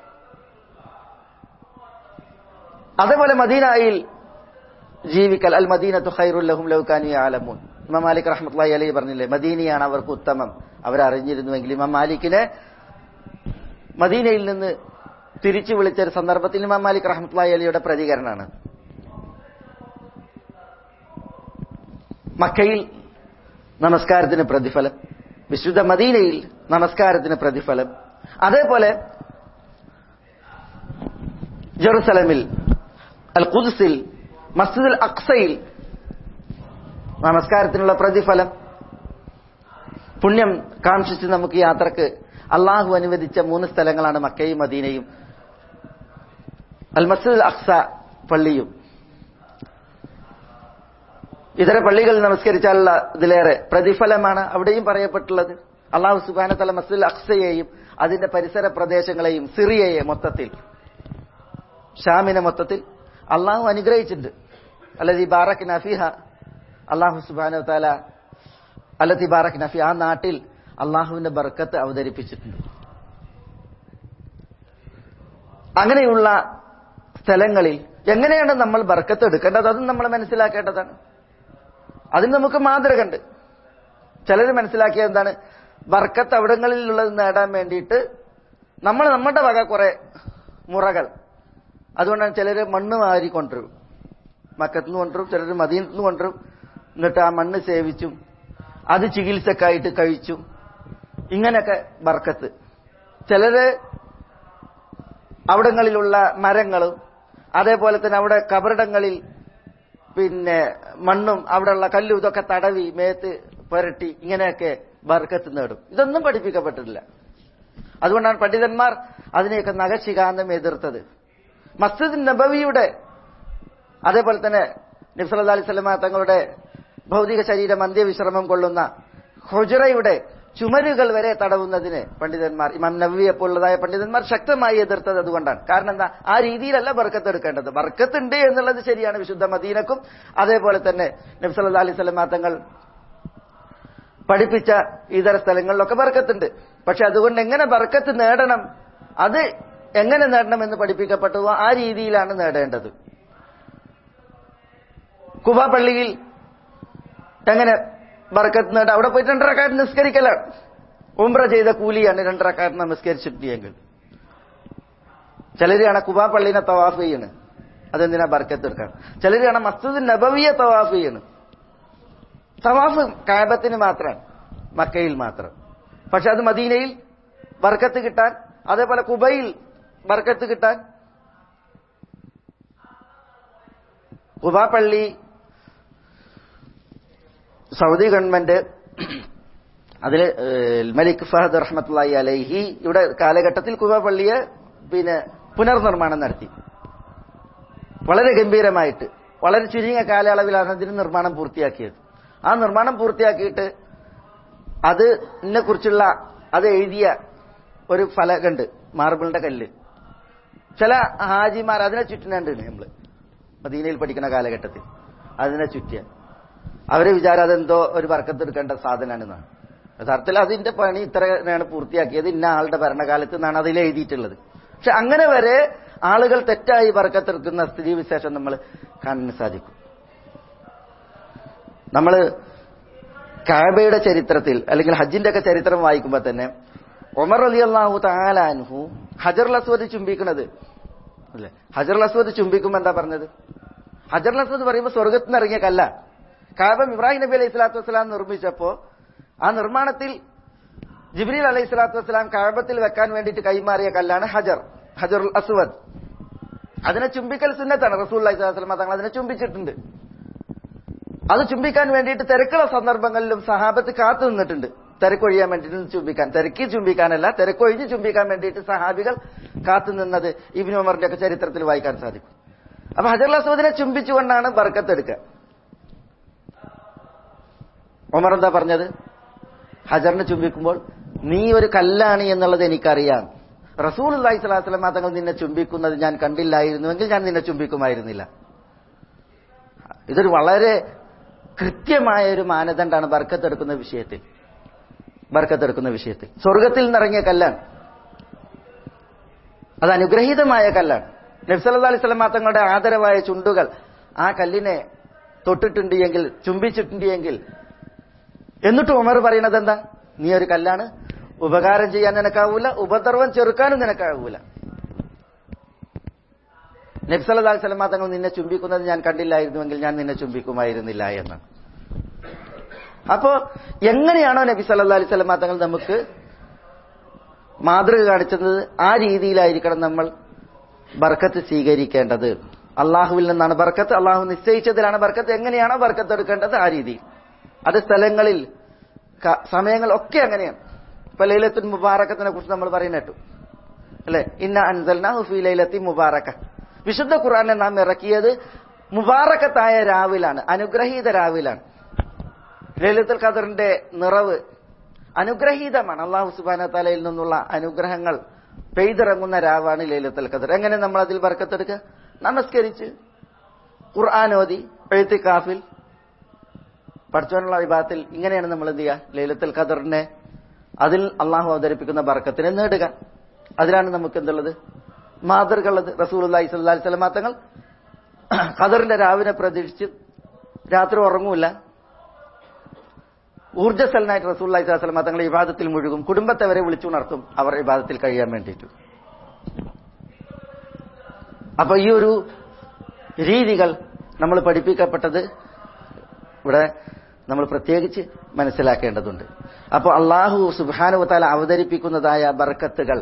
അതേപോലെ മദീനയിൽ ജീവിക്കൽ അൽ മദീനത്തു ഖൈറുല്ലഹും ലൗകാനി ആലമൂൻ ഇമാം മാലിക് റഹ്മത്തുള്ളാഹി അലൈഹി പറഞ്ഞില്ലേ മദീനയാണ് അവർക്ക് ഉത്തമം അവരറിഞ്ഞിരുന്നുവെങ്കിൽ ഇമാം മാലിക്കിനെ മദീനയിൽ നിന്ന് തിരിച്ചു വിളിച്ച ഒരു സന്ദർഭത്തിൽ ഇമാം മാലിക് റഹ്മത്തുള്ളാഹി അലിയുടെ പ്രതികരണമാണ് മക്കയിൽ നമസ്കാരത്തിന് പ്രതിഫലം വിശുദ്ധ മദീനയിൽ നമസ്കാരത്തിന് പ്രതിഫലം അതേപോലെ ജെറുസലമിൽ അൽ ഖുദ്സിൽ മസ്ജിദുൽ അക്സയിൽ നമസ്കാരത്തിനുള്ള പ്രതിഫലം പുണ്യം കാംക്ഷിച്ച് നമുക്ക് യാത്രക്ക് അള്ളാഹു അനുവദിച്ച മൂന്ന് സ്ഥലങ്ങളാണ് മക്കയും മദീനയും അൽ മസ്ജിദുൽ അക്സ പള്ളിയും ഇതര പള്ളികളിൽ നമസ്കരിച്ചാലുള്ള ഇതിലേറെ പ്രതിഫലമാണ് അവിടെയും പറയപ്പെട്ടുള്ളത് അള്ളാഹു സുബാന തല മസ്ജിദുൽ അക്സയെയും അതിന്റെ പരിസര പ്രദേശങ്ങളെയും സിറിയയെ മൊത്തത്തിൽ ഷാമിനെ മൊത്തത്തിൽ അള്ളാഹു അനുഗ്രഹിച്ചിട്ടുണ്ട് അല്ലതി ബാറക് നഫിഹ അള്ളാഹു സുബാന താല അല്ലത്തി ബാറക് നഫി ആ നാട്ടിൽ അള്ളാഹുവിന്റെ ബർക്കത്ത് അവതരിപ്പിച്ചിട്ടുണ്ട് അങ്ങനെയുള്ള സ്ഥലങ്ങളിൽ എങ്ങനെയാണ് നമ്മൾ ബർക്കത്ത് എടുക്കേണ്ടത് അതും നമ്മൾ മനസ്സിലാക്കേണ്ടതാണ് അതിന് നമുക്ക് മാതൃകണ്ട് ചിലർ മനസ്സിലാക്കിയ എന്താണ് ബർക്കത്ത് അവിടങ്ങളിലുള്ളത് നേടാൻ വേണ്ടിയിട്ട് നമ്മൾ നമ്മുടെ വക കുറെ മുറകൾ അതുകൊണ്ടാണ് ചിലർ മണ്ണ് വാരി കൊണ്ടുവരും മക്കത്തുനിന്ന് കൊണ്ടുവരും ചിലർ മദീനത്ത് നിന്ന് കൊണ്ടുവരും എന്നിട്ട് ആ മണ്ണ് സേവിച്ചും അത് ചികിത്സക്കായിട്ട് കഴിച്ചും ഇങ്ങനെയൊക്കെ ബർക്കത്ത് ചിലര് അവിടങ്ങളിലുള്ള മരങ്ങളും അതേപോലെ തന്നെ അവിടെ കബറിടങ്ങളിൽ പിന്നെ മണ്ണും അവിടെയുള്ള കല്ലും ഇതൊക്കെ തടവി മേത്ത് പുരട്ടി ഇങ്ങനെയൊക്കെ ബർക്കത്ത് നേടും ഇതൊന്നും പഠിപ്പിക്കപ്പെട്ടിട്ടില്ല അതുകൊണ്ടാണ് പണ്ഡിതന്മാർ അതിനെയൊക്കെ നഖശികാന്തം എതിർത്തത് മസ്ജിദ് നബവിയുടെ അതേപോലെ തന്നെ നിഫ്സല അലൈഹി സ്വലമ തങ്ങളുടെ ഭൗതിക ശരീരം അന്ത്യവിശ്രമം കൊള്ളുന്ന ഹുജറയുടെ ചുമരുകൾ വരെ തടവുന്നതിന് പണ്ഡിതന്മാർ ഇമാം നവ്വിയെ പോലുള്ളതായ പണ്ഡിതന്മാർ ശക്തമായി എതിർത്തത് അതുകൊണ്ടാണ് കാരണം എന്താ ആ രീതിയിലല്ല ബർക്കത്ത് എടുക്കേണ്ടത് ബർക്കത്തുണ്ട് എന്നുള്ളത് ശരിയാണ് വിശുദ്ധ മദീനക്കും അതേപോലെ തന്നെ നബ്സല്ലാ അലൈഹി സ്വലമാ തങ്ങൾ പഠിപ്പിച്ച ഇതര സ്ഥലങ്ങളിലൊക്കെ ബർക്കത്തുണ്ട് പക്ഷെ അതുകൊണ്ട് എങ്ങനെ ബർക്കത്ത് നേടണം അത് എങ്ങനെ നേടണം എന്ന് പഠിപ്പിക്കപ്പെട്ടു ആ രീതിയിലാണ് നേടേണ്ടത് കുബ പള്ളിയിൽ എങ്ങനെ ബർക്കത്ത് നേടാം അവിടെ പോയിട്ട് രണ്ടരക്കാരൻ നിസ്കരിക്കലാണ് ഉംറ ചെയ്ത കൂലിയാണ് രണ്ടരക്കാരൻ നമസ്കരിച്ചിട്ടില്ലെങ്കിൽ ചിലര് കാണാം കുബാ പള്ളിനെ തവാഫ് ചെയ്യണ് അതെന്തിനാ ബർക്കത്ത് എടുക്കാൻ ചിലര് കാണാം മസ്ജിദ് നബവിയെ തവാഫ് ചെയ്യണ് തവാഫ് കാബത്തിന് മാത്രമാണ് മക്കയിൽ മാത്രം പക്ഷെ അത് മദീനയിൽ ബർക്കത്ത് കിട്ടാൻ അതേപോലെ കുബയിൽ ബർക്കത്ത് കിട്ടാൻ കുബാ പള്ളി സൗദി ഗവൺമെന്റ് അതിൽ മലിക് ഫഹദ് റഹ്മത്തുള്ളി അലൈഹി ഇവിടെ കാലഘട്ടത്തിൽ കുബ പള്ളിയെ പിന്നെ പുനർനിർമ്മാണം നടത്തി വളരെ ഗംഭീരമായിട്ട് വളരെ ചുരുങ്ങിയ കാലയളവിലാണ് അതിന് നിർമ്മാണം പൂർത്തിയാക്കിയത് ആ നിർമ്മാണം പൂർത്തിയാക്കിയിട്ട് അത് ഇതിനെ കുറിച്ചുള്ള അത് എഴുതിയ ഒരു ഫലകുണ്ട് മാർബിളിന്റെ കല്ല് ചില ഹാജിമാർ അതിനെ ചുറ്റുന്നുണ്ട് നമ്മള് മദീനയിൽ പഠിക്കുന്ന കാലഘട്ടത്തിൽ അതിനെ ചുറ്റിയ അവരെ വിചാരം അതെന്തോ ഒരു വർക്കത്തെടുക്കേണ്ട സാധനമാണെന്നാണ് യഥാർത്ഥത്തിൽ അതിന്റെ പണി ഇത്രയാണ് പൂർത്തിയാക്കിയത് ഇന്ന ആളുടെ ഭരണകാലത്ത് നിന്നാണ് അതിൽ എഴുതിയിട്ടുള്ളത് പക്ഷെ അങ്ങനെ വരെ ആളുകൾ തെറ്റായി വർക്കത്തെടുക്കുന്ന സ്ഥിതിവിശേഷം നമ്മൾ കാണാൻ സാധിക്കും നമ്മൾ കാബയുടെ ചരിത്രത്തിൽ അല്ലെങ്കിൽ ഹജ്ജിന്റെ ഒക്കെ ചരിത്രം വായിക്കുമ്പോൾ തന്നെ ഒമർ അലി അള്ളാഹു താലാൻഹു ഹജർ അസ്വദ് ചുംബിക്കുന്നത് അല്ലേ ഹജർ അസ്വദ് ചുംബിക്കുമ്പോ എന്താ പറഞ്ഞത് ഹജർ അസ്വദ് പറയുമ്പോൾ സ്വർഗത്തിൽ നിന്ന് ഇറങ്ങിയ കല്ല കാബം ഇബ്രാഹിം നബി അലൈഹി സ്വലാത്തു വസ്സലാം നിർമ്മിച്ചപ്പോ ആ നിർമ്മാണത്തിൽ ജിബ്രീൽ അലൈഹി സ്വലാത്തു വസ്സലാം കാബത്തിൽ വെക്കാൻ വേണ്ടിയിട്ട് കൈമാറിയ കല്ലാണ് ഹജർ ഹജർ അസ്വദ് അതിനെ ചുംബിക്കൽ സുന്നത്താണ് റസൂൽ അലൈഹി സ്വലാത്തു തങ്ങൾ അതിനെ ചുംബിച്ചിട്ടുണ്ട് അത് ചുംബിക്കാൻ വേണ്ടിയിട്ട് തിരക്കുള്ള സന്ദർഭങ്ങളിലും സഹാബത്ത് കാത്തു നിന്നിട്ടുണ്ട് തിരക്കൊഴിയാൻ വേണ്ടിയിട്ട് ചുംബിക്കാൻ തിരക്കി ചുംബിക്കാനല്ല തിരക്കൊഴിഞ്ഞ് ചുംബിക്കാൻ വേണ്ടിയിട്ട് സഹാബികൾ കാത്തു നിന്നത് ഇബിൻ ഉമറിന്റെ ഒക്കെ ചരിത്രത്തിൽ വായിക്കാൻ സാധിക്കും അപ്പൊ ഹജർ അസ്വദിനെ ചുംബിച്ചുകൊണ്ടാണ് ബർക്കത്തെടുക്കുക ഉമർ എന്താ പറഞ്ഞത് ഹജറിനെ ചുംബിക്കുമ്പോൾ നീ ഒരു കല്ലാണ് എന്നുള്ളത് എനിക്കറിയാം റസൂൽ അള്ളാഹി സ്വലാസ്ലം തങ്ങൾ നിന്നെ ചുംബിക്കുന്നത് ഞാൻ കണ്ടില്ലായിരുന്നുവെങ്കിൽ ഞാൻ നിന്നെ ചുംബിക്കുമായിരുന്നില്ല ഇതൊരു വളരെ കൃത്യമായ ഒരു മാനദണ്ഡാണ് ബർക്കത്തെടുക്കുന്ന വിഷയത്തിൽ ബർക്കത്തെടുക്കുന്ന വിഷയത്തിൽ സ്വർഗത്തിൽ നിന്നിറങ്ങിയ കല്ലാണ് അത് അനുഗ്രഹീതമായ കല്ലാണ് നബ്സല്ലാ അലൈഹി സ്വലം തങ്ങളുടെ ആദരവായ ചുണ്ടുകൾ ആ കല്ലിനെ തൊട്ടിട്ടുണ്ട് എങ്കിൽ ചുംബിച്ചിട്ടുണ്ട് എങ്കിൽ എന്നിട്ട് ഉമർ പറയുന്നത് എന്താ നീ ഒരു കല്ലാണ് ഉപകാരം ചെയ്യാൻ നിനക്കാവൂല ഉപദ്രവം ചെറുക്കാനും നിനക്കാവൂല നബ്സല്ലാ സ്വലമാ തങ്ങൾ നിന്നെ ചുംബിക്കുന്നത് ഞാൻ കണ്ടില്ലായിരുന്നുവെങ്കിൽ ഞാൻ നിന്നെ ചുംബിക്കുമായിരുന്നില്ല എന്ന് അപ്പോ എങ്ങനെയാണോ നബി സല്ലാ അലൈഹി സ്വലമാ തങ്ങൾ നമുക്ക് മാതൃക കാണിച്ചത് ആ രീതിയിലായിരിക്കണം നമ്മൾ ബർക്കത്ത് സ്വീകരിക്കേണ്ടത് അള്ളാഹുവിൽ നിന്നാണ് ബർക്കത്ത് അള്ളാഹു നിശ്ചയിച്ചതിലാണ് ബർക്കത്ത് എങ്ങനെയാണോ ബർക്കത്ത് എടുക്കേണ്ടത് ആ രീതിയിൽ അത് സ്ഥലങ്ങളിൽ സമയങ്ങൾ ഒക്കെ അങ്ങനെയാണ് ഇപ്പൊ ലൈലത്തുൽ മുബാറക്കത്തിനെ കുറിച്ച് നമ്മൾ പറയുന്ന കേട്ടു അല്ലെ ഇന്ന അൻസൽന ഫി ലൈലത്തി മുബാറക്ക വിശുദ്ധ ഖുർആനെ നാം ഇറക്കിയത് മുബാറക്കത്തായ രാവിലാണ് അനുഗ്രഹീത രാവിലാണ് ലൈലത്തുൽ ഖദറിന്റെ നിറവ് അനുഗ്രഹീതമാണ് അള്ളാഹു സുബാന തലയിൽ നിന്നുള്ള അനുഗ്രഹങ്ങൾ പെയ്തിറങ്ങുന്ന രാവാണ് ലൈലത്തുൽ ഖദർ എങ്ങനെ നമ്മൾ അതിൽ ബർക്കത്തെടുക്കുക നമസ്കരിച്ച് ഖുർആാനോദി എഴുത്തിക്കാഫിൽ പഠിച്ചവനുള്ള വിഭാഗത്തിൽ ഇങ്ങനെയാണ് നമ്മൾ എന്ത് ചെയ്യുക ലൈലത്തുൽ ഖദറിനെ അതിൽ അള്ളാഹു അവതരിപ്പിക്കുന്ന ബർക്കത്തിനെ നേടുക അതിലാണ് നമുക്ക് എന്തുള്ളത് മാതൃകളുള്ളത് റസൂൽ അള്ളാഹി സ്വല്ലാ സ്വലമാ തങ്ങൾ ഖദറിന്റെ രാവിനെ പ്രതീക്ഷിച്ച് രാത്രി ഉറങ്ങൂല ഊർജ്ജസ്വലനായിട്ട് റസൂൽ അള്ളാഹി സ്വലാ തങ്ങൾ വിവാദത്തിൽ മുഴുകും കുടുംബത്തെ വരെ വിളിച്ചുണർത്തും അവർ വിവാദത്തിൽ കഴിയാൻ വേണ്ടിയിട്ട് അപ്പൊ ഈ ഒരു രീതികൾ നമ്മൾ പഠിപ്പിക്കപ്പെട്ടത് ഇവിടെ നമ്മൾ പ്രത്യേകിച്ച് മനസ്സിലാക്കേണ്ടതുണ്ട് അപ്പോൾ അള്ളാഹു സുബാനുവത്താല അവതരിപ്പിക്കുന്നതായ ബർക്കത്തുകൾ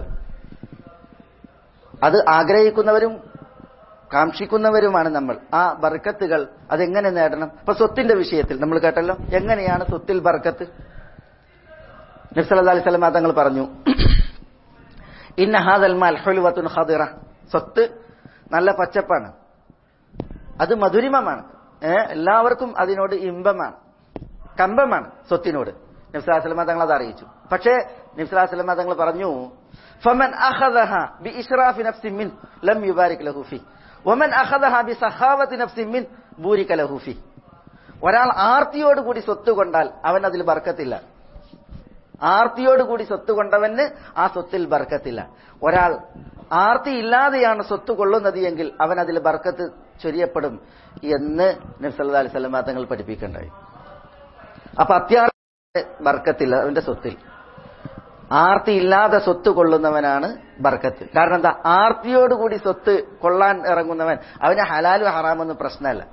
അത് ആഗ്രഹിക്കുന്നവരും കാക്ഷിക്കുന്നവരുമാണ് നമ്മൾ ആ ബർക്കത്തുകൾ അതെങ്ങനെ നേടണം ഇപ്പൊ സ്വത്തിന്റെ വിഷയത്തിൽ നമ്മൾ കേട്ടല്ലോ എങ്ങനെയാണ് സ്വത്തിൽ ബർക്കത്ത് നബ്സല്ലാ അലൈഹി സ്വലമ തങ്ങൾ പറഞ്ഞു ഇന്ന ഹാദൽ മാൽ ഹുലുവത്തുൻ ഖദിറ സ്വത്ത് നല്ല പച്ചപ്പാണ് അത് മധുരിമമാണ് ഏ എല്ലാവർക്കും അതിനോട് ഇമ്പമാണ് കമ്പമാണ് സ്വത്തിനോട് നബ്സലാസ്ലമ തങ്ങൾ അത് അറിയിച്ചു പക്ഷേ നബ്സലാസ്ലമ തങ്ങൾ പറഞ്ഞു ഫമൻ അഖദഹ ബി ഇഷ്റാഫി നഫ്സി മിൻ ലം യുബാരിക് ലഹു ഫി വമൻ അഖദഹ ബി സഖാവത്തി നഫ്സി മിൻ ബൂരിക ലഹു ഫി ഒരാൾ ആർത്തിയോടുകൂടി സ്വത്ത് കൊണ്ടാൽ അവൻ അതിൽ ബർക്കത്തില്ല ആർത്തിയോടുകൂടി സ്വത്ത് കൊണ്ടവന് ആ സ്വത്തിൽ ബർക്കത്തില്ല ഒരാൾ ആർത്തി ഇല്ലാതെയാണ് സ്വത്ത് കൊള്ളുന്നത് എങ്കിൽ അവൻ അതിൽ ബർക്കത്ത് ചൊരിയപ്പെടും എന്ന് നബ്സല്ലാ അലൈഹി സ്വലമ തങ്ങൾ പഠിപ്പിക്കണ്ടായി അപ്പൊ അത്യാർത്തി ബർക്കത്തില്ല അവന്റെ സ്വത്തിൽ ആർത്തി ഇല്ലാതെ സ്വത്ത് കൊള്ളുന്നവനാണ് ബർക്കത്ത് കാരണം എന്താ ആർത്തിയോടുകൂടി സ്വത്ത് കൊള്ളാൻ ഇറങ്ങുന്നവൻ അവന് ഹലാലും ഹറാമൊന്നും പ്രശ്നമല്ല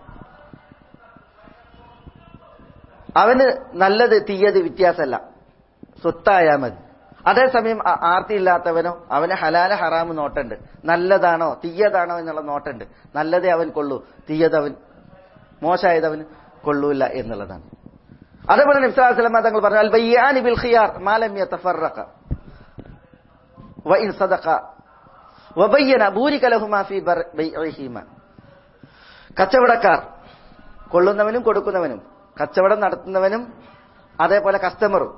അവന് നല്ലത് തീയത് വ്യത്യാസമല്ല സ്വത്തായാൽ മതി അതേസമയം ആ- ആർത്തിയില്ലാത്തവനോ അവന് ഹലാല ഹറാമ് നോട്ടുണ്ട് നല്ലതാണോ തീയതാണോ എന്നുള്ള നോട്ടുണ്ട് നല്ലതേ അവൻ കൊള്ളൂ തീയത് അവൻ മോശമായത് അവൻ കൊള്ളൂല എന്നുള്ളതാണ് അതേപോലെ നബ്സാസ്ലമ തങ്ങൾ പറഞ്ഞു അൽ ബയ്യാനി ബിൽ ഖിയാർ മാലം യതഫറഖ വഇൻ സദഖ വബയ്യന ബൂരിക ലഹുമാ ഫീ ബർ- ബൈഇഹിമ കച്ചവടക്കാർ കൊള്ളുന്നവനും കൊടുക്കുന്നവനും കച്ചവടം നടത്തുന്നവനും അതേപോലെ കസ്റ്റമറും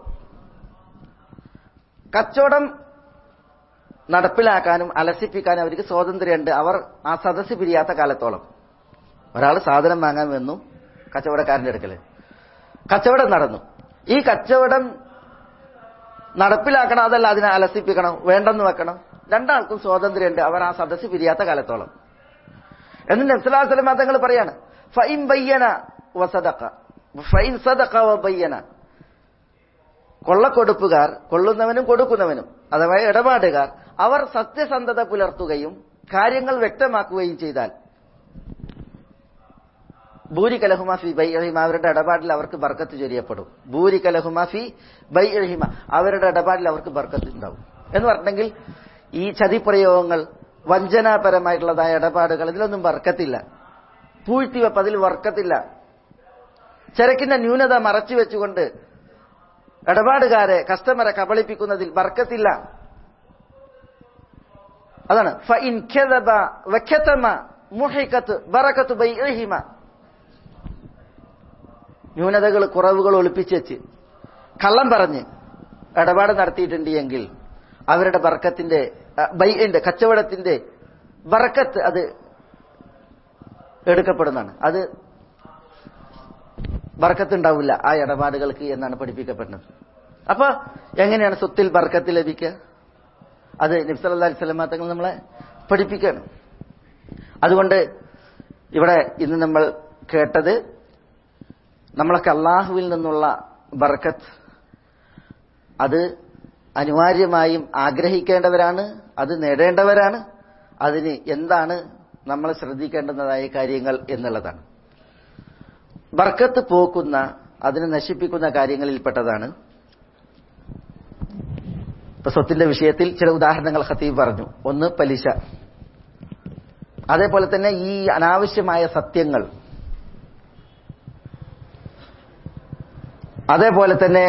കച്ചവടം നടപ്പിലാക്കാനും അലസിപ്പിക്കാനും അവർക്ക് സ്വാതന്ത്ര്യമുണ്ട് അവർ ആ സദസ്സ് പിരിയാത്ത കാലത്തോളം ഒരാൾ സാധനം വാങ്ങാൻ വന്നു കച്ചവടക്കാരന്റെ അടുക്കല് കച്ചവടം നടന്നു ഈ കച്ചവടം നടപ്പിലാക്കണം അതല്ല അതിനെ അലസിപ്പിക്കണം വേണ്ടെന്ന് വെക്കണം രണ്ടാൾക്കും സ്വാതന്ത്ര്യമുണ്ട് അവർ ആ സദസ്സ് പിരിയാത്ത കാലത്തോളം എന്ന് നബ്സലാസ്ലം തങ്ങൾ പറയാണ് ഫൈൻ ബയ്യന വസദക്ക ഫൈൻ സദക്ക വ ബയ്യന കൊള്ളക്കൊടുപ്പുകാർ കൊള്ളുന്നവനും കൊടുക്കുന്നവനും അഥവാ ഇടപാടുകാർ അവർ സത്യസന്ധത പുലർത്തുകയും കാര്യങ്ങൾ വ്യക്തമാക്കുകയും ചെയ്താൽ ഭൂരി കലഹുമാഫി ബൈ എഹിമ അവരുടെ ഇടപാടിൽ അവർക്ക് ബർക്കത്ത് ചൊരിയപ്പെടും ഭൂരി കലഹുമാഫി ബൈ എഹിമ അവരുടെ ഇടപാടിൽ അവർക്ക് ബർക്കത്ത് ഉണ്ടാവും എന്ന് പറഞ്ഞെങ്കിൽ ഈ ചതിപ്രയോഗങ്ങൾ വഞ്ചനാപരമായിട്ടുള്ളതായ ഇടപാടുകൾ ഇതിലൊന്നും ബർക്കത്തില്ല പൂഴ്ത്തിവെപ്പ് അതിൽ വർക്കത്തില്ല ചരക്കിന്റെ ന്യൂനത മറച്ചു വെച്ചുകൊണ്ട് ഇടപാടുകാരെ കസ്റ്റമറെ കബളിപ്പിക്കുന്നതിൽ ബർക്കത്തില്ല അതാണ് ഫഇൻ കദബ വഖതമ മുഹികത്ത് ബറകത്ത് ബൈഇഹിമ ന്യൂനതകൾ കുറവുകൾ ഒളിപ്പിച്ച് വെച്ച് കള്ളം പറഞ്ഞ് ഇടപാട് നടത്തിയിട്ടുണ്ട് എങ്കിൽ അവരുടെ ബർക്കത്തിന്റെ അഹ്, ബൈഇന്റെ കച്ചവടത്തിന്റെ ബർക്കത്ത് അത് എടുക്കപ്പെടുന്നതാണ് അത് ബർക്കത്ത് ഉണ്ടാവില്ല ആ ഇടപാടുകൾക്ക് എന്നാണ് പഠിപ്പിക്കപ്പെടുന്നത് അപ്പൊ എങ്ങനെയാണ് സ്വത്തിൽ ബർക്കത്ത് ലഭിക്കുക അത് നബ്സല്ലാ അലിസ്ലാം തങ്ങൾ നമ്മളെ പഠിപ്പിക്കുകയാണ് അതുകൊണ്ട് ഇവിടെ ഇന്ന് നമ്മൾ കേട്ടത് നമ്മളൊക്കെ അള്ളാഹുവിൽ നിന്നുള്ള ബർക്കത്ത് അത് അനിവാര്യമായും ആഗ്രഹിക്കേണ്ടവരാണ് അത് നേടേണ്ടവരാണ് അതിന് എന്താണ് നമ്മൾ ശ്രദ്ധിക്കേണ്ടുന്നതായ കാര്യങ്ങൾ എന്നുള്ളതാണ് ബർക്കത്ത് പോക്കുന്ന അതിനെ നശിപ്പിക്കുന്ന കാര്യങ്ങളിൽപ്പെട്ടതാണ് ഇപ്പൊ സ്വത്തിന്റെ വിഷയത്തിൽ ചില ഉദാഹരണങ്ങൾ ഖത്തീബ് പറഞ്ഞു ഒന്ന് പലിശ അതേപോലെ തന്നെ ഈ അനാവശ്യമായ സത്യങ്ങൾ അതേപോലെ തന്നെ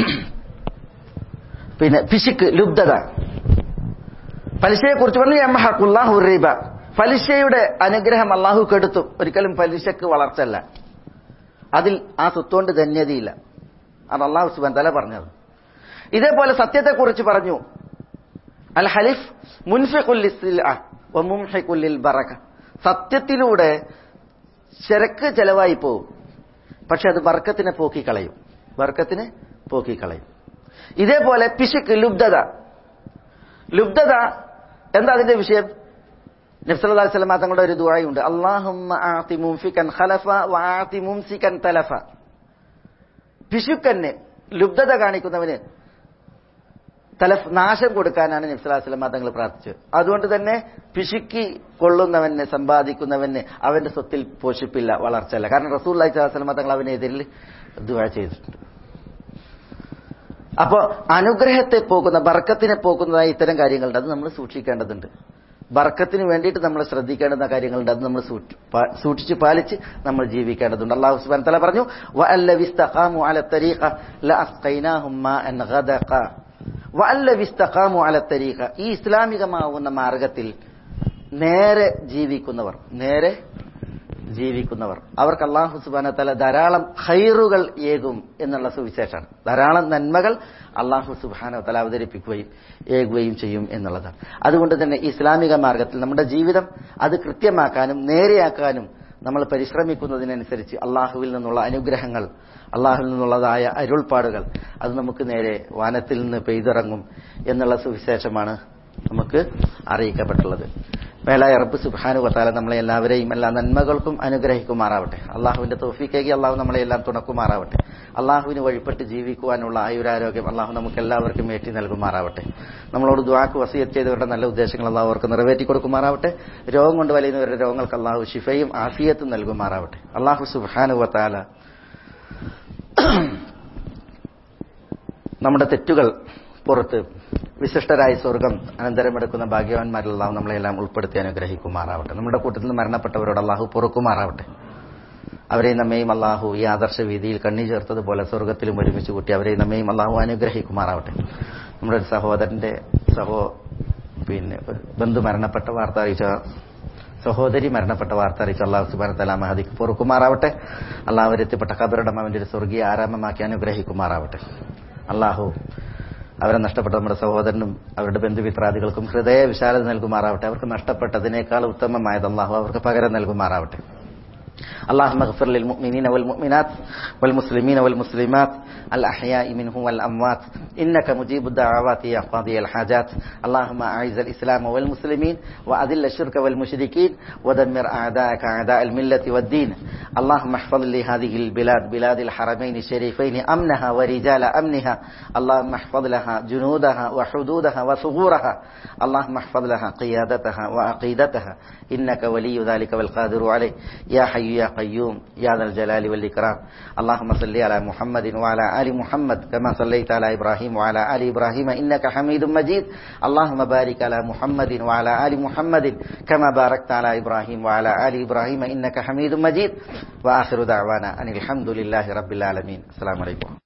പിന്നെ പിശുക്ക് ലുബ്ധത പലിശയെ കുറിച്ച് പറഞ്ഞു യമ്മഹഖുല്ലാഹു റിബ പലിശയുടെ അനുഗ്രഹം അള്ളാഹു കെടുത്തു ഒരിക്കലും പലിശക്ക് വളർച്ചല്ല അതിൽ ആ സ്വത്തുകൊണ്ട് ധന്യതയില്ല അത് അള്ളാഹു സുബാൻ തല പറഞ്ഞത് ഇതേപോലെ സത്യത്തെക്കുറിച്ച് പറഞ്ഞു അൽ ഹലിഫ് മുൻഫിഖുല്ലിൽ ബറക സത്യത്തിലൂടെ ശരക്ക് ചെലവായി പോവും പക്ഷെ അത് ബർക്കത്തിനെ പോക്കിക്കളയും ബർക്കത്തിനെ പോക്കിക്കളയും ഇതേപോലെ പിശുക്ക് ലുബ്ധത ലുബ്ധത എന്താ അതിന്റെ വിഷയം നബ്സല്ലാ സ്വലമ തങ്ങളുടെ ഒരു ദുആയുണ്ട് അള്ളാഹുമ്മ ആതി മുംഫിക്കൻ ഖലഫ വആതി മുംസിക്കൻ തലഫ പിശുക്കന് ലുബ്ധത കാണിക്കുന്നവന് തലഫ് നാശം കൊടുക്കാനാണ് നബ്സല്ലാ സ്വലമ തങ്ങൾ പ്രാർത്ഥിച്ചത് അതുകൊണ്ട് തന്നെ പിശുക്കി കൊള്ളുന്നവന് സമ്പാദിക്കുന്നവന് അവന്റെ സ്വത്തിൽ പോഷിപ്പില്ല വളർച്ചയല്ല കാരണം റസൂൽ അലൈഹി സ്വലമ തങ്ങൾ അവനെതിരിൽ ദുആ ചെയ്തിട്ടുണ്ട് അപ്പോ അനുഗ്രഹത്തെ പോകുന്ന ബർക്കത്തിനെ പോകുന്നതായ ഇത്തരം കാര്യങ്ങളുണ്ട് അത് നമ്മൾ സൂക്ഷിക്കേണ്ടതുണ്ട് ബർക്കത്തിന് വേണ്ടിയിട്ട് നമ്മൾ ശ്രദ്ധിക്കേണ്ടുന്ന കാര്യങ്ങളുണ്ട് അത് നമ്മൾ സൂക്ഷി- പാ- സൂക്ഷിച്ച് പാലിച്ച് നമ്മൾ ജീവിക്കേണ്ടതുണ്ട് അള്ളാഹു സുബാൻ തല പറഞ്ഞു "വഅല്ല വിസ്തഖാമു അല തരീഖ ലഅസ്ഖൈനാഹും മാഅൻ ഗദഖ." വഅല്ല വിസ്തഖാമു അല തരീഖ ഈ ഇസ്ലാമികമാവുന്ന മാർഗത്തിൽ നേരെ ജീവിക്കുന്നവർ നേരെ ജീവിക്കുന്നവർ അവർക്ക് അള്ളാഹു സുബാന തല ധാരാളം ഹൈറുകൾ ഏകും എന്നുള്ള സുവിശേഷമാണ് ധാരാളം നന്മകൾ അള്ളാഹു സുബാന തല അവതരിപ്പിക്കുകയും ഏകുകയും ചെയ്യും എന്നുള്ളതാണ് അതുകൊണ്ട് തന്നെ ഇസ്ലാമിക മാർഗത്തിൽ നമ്മുടെ ജീവിതം അത് കൃത്യമാക്കാനും നേരെയാക്കാനും നമ്മൾ പരിശ്രമിക്കുന്നതിനനുസരിച്ച് അള്ളാഹുവിൽ നിന്നുള്ള അനുഗ്രഹങ്ങൾ അള്ളാഹുവിൽ നിന്നുള്ളതായ അരുൾപ്പാടുകൾ അത് നമുക്ക് നേരെ വാനത്തിൽ നിന്ന് പെയ്തിറങ്ങും എന്നുള്ള സുവിശേഷമാണ് നമുക്ക് അറിയിക്കപ്പെട്ടുള്ളത് മേലായ റബ്ബ് സുബാനു വത്താല നമ്മളെ എല്ലാവരെയും എല്ലാ നന്മകൾക്കും അനുഗ്രഹിക്കുമാറാവട്ടെ അള്ളാഹുവിന്റെ തോഫിക്കേക്ക് അള്ളാഹു നമ്മളെ എല്ലാം തുണക്കുമാറാവട്ടെ അള്ളാഹുവിന് വഴിപ്പെട്ട് ജീവിക്കുവാനുള്ള ആയുരാരോഗ്യം അള്ളാഹു നമുക്ക് എല്ലാവർക്കും ഏറ്റി നൽകുമാറാവട്ടെ നമ്മളോട് ദ്വാക്ക് വസിയത്ത് ചെയ്തവരുടെ നല്ല ഉദ്ദേശങ്ങൾ അള്ളാഹു അവർക്ക് നിറവേറ്റി കൊടുക്കുമാറാവട്ടെ രോഗം കൊണ്ട് വലയുന്നവരുടെ രോഗങ്ങൾക്ക് അള്ളാഹു ഷിഫയും ആഫിയത്തും നൽകുമാറാവട്ടെ അള്ളാഹു സുബാനു വത്താല നമ്മുടെ തെറ്റുകൾ പുറത്ത് വിശിഷ്ടരായ സ്വർഗം അനന്തരമെടുക്കുന്ന ഭാഗ്യവാന്മാരിൽ അള്ളാഹു നമ്മളെല്ലാം ഉൾപ്പെടുത്തി അനുഗ്രഹിക്കുമാറാവട്ടെ നമ്മുടെ കൂട്ടത്തിൽ നിന്ന് മരണപ്പെട്ടവരോട് അള്ളാഹു പൊറുക്കുമാറാവട്ടെ അവരെയും നമ്മയും അള്ളാഹു ഈ ആദർശ വീതിയിൽ കണ്ണി ചേർത്തതുപോലെ സ്വർഗത്തിലും ഒരുമിച്ച് കൂട്ടി അവരെയും നമ്മയും അള്ളാഹു അനുഗ്രഹിക്കുമാറാവട്ടെ നമ്മുടെ ഒരു സഹോദരന്റെ സഹോ പിന്നെ ബന്ധു മരണപ്പെട്ട വാർത്ത അറിയിച്ച സഹോദരി മരണപ്പെട്ട വാർത്ത അറിയിച്ച അള്ളാഹു സുബാന തലാ മഹദിക്ക് പൊറുക്കുമാറാവട്ടെ അള്ളാഹു അവരെത്തിപ്പെട്ട കബറിടം അവന്റെ ഒരു സ്വർഗീയ ആരാമമാക്കി അനുഗ്രഹിക്കുമാറാവട്ടെ അള്ളാഹു അവരെ നഷ്ടപ്പെട്ട നമ്മുടെ സഹോദരനും അവരുടെ ബന്ധുമിത്രാദികൾക്കും ഹൃദയ വിശാലത നൽകുമാറാവട്ടെ അവർക്ക് നഷ്ടപ്പെട്ടതിനേക്കാൾ ഉത്തമമായത് അള്ളാഹു അവർക്ക് പകരം നൽകുമാറാവട്ടെ اللهم اغفر للمؤمنين والمؤمنات والمسلمين والمسلمات الأحياء منهم والأموات إنك مجيب الدعوات يا قاضي الحاجات اللهم أعز الإسلام والمسلمين وأذل الشرك والمشركين ودمر أعداءك أعداء الملة والدين اللهم احفظ لي هذه البلاد بلاد الحرمين الشريفين أمنها ورجال أمنها اللهم احفظ لها جنودها وحدودها وثغورها اللهم احفظ لها قيادتها وعقيدتها إنك ولي ذلك والقادر عليه يا حي يا قيوم يا ذا الجلال والإكرام اللهم صل على محمد وعلى آل محمد كما صليت على إبراهيم وعلى آل إبراهيم إنك حميد مجيد اللهم بارك على محمد وعلى آل محمد كما باركت على إبراهيم وعلى آل إبراهيم إنك حميد مجيد وآخر دعوانا أن الحمد لله رب العالمين السلام عليكم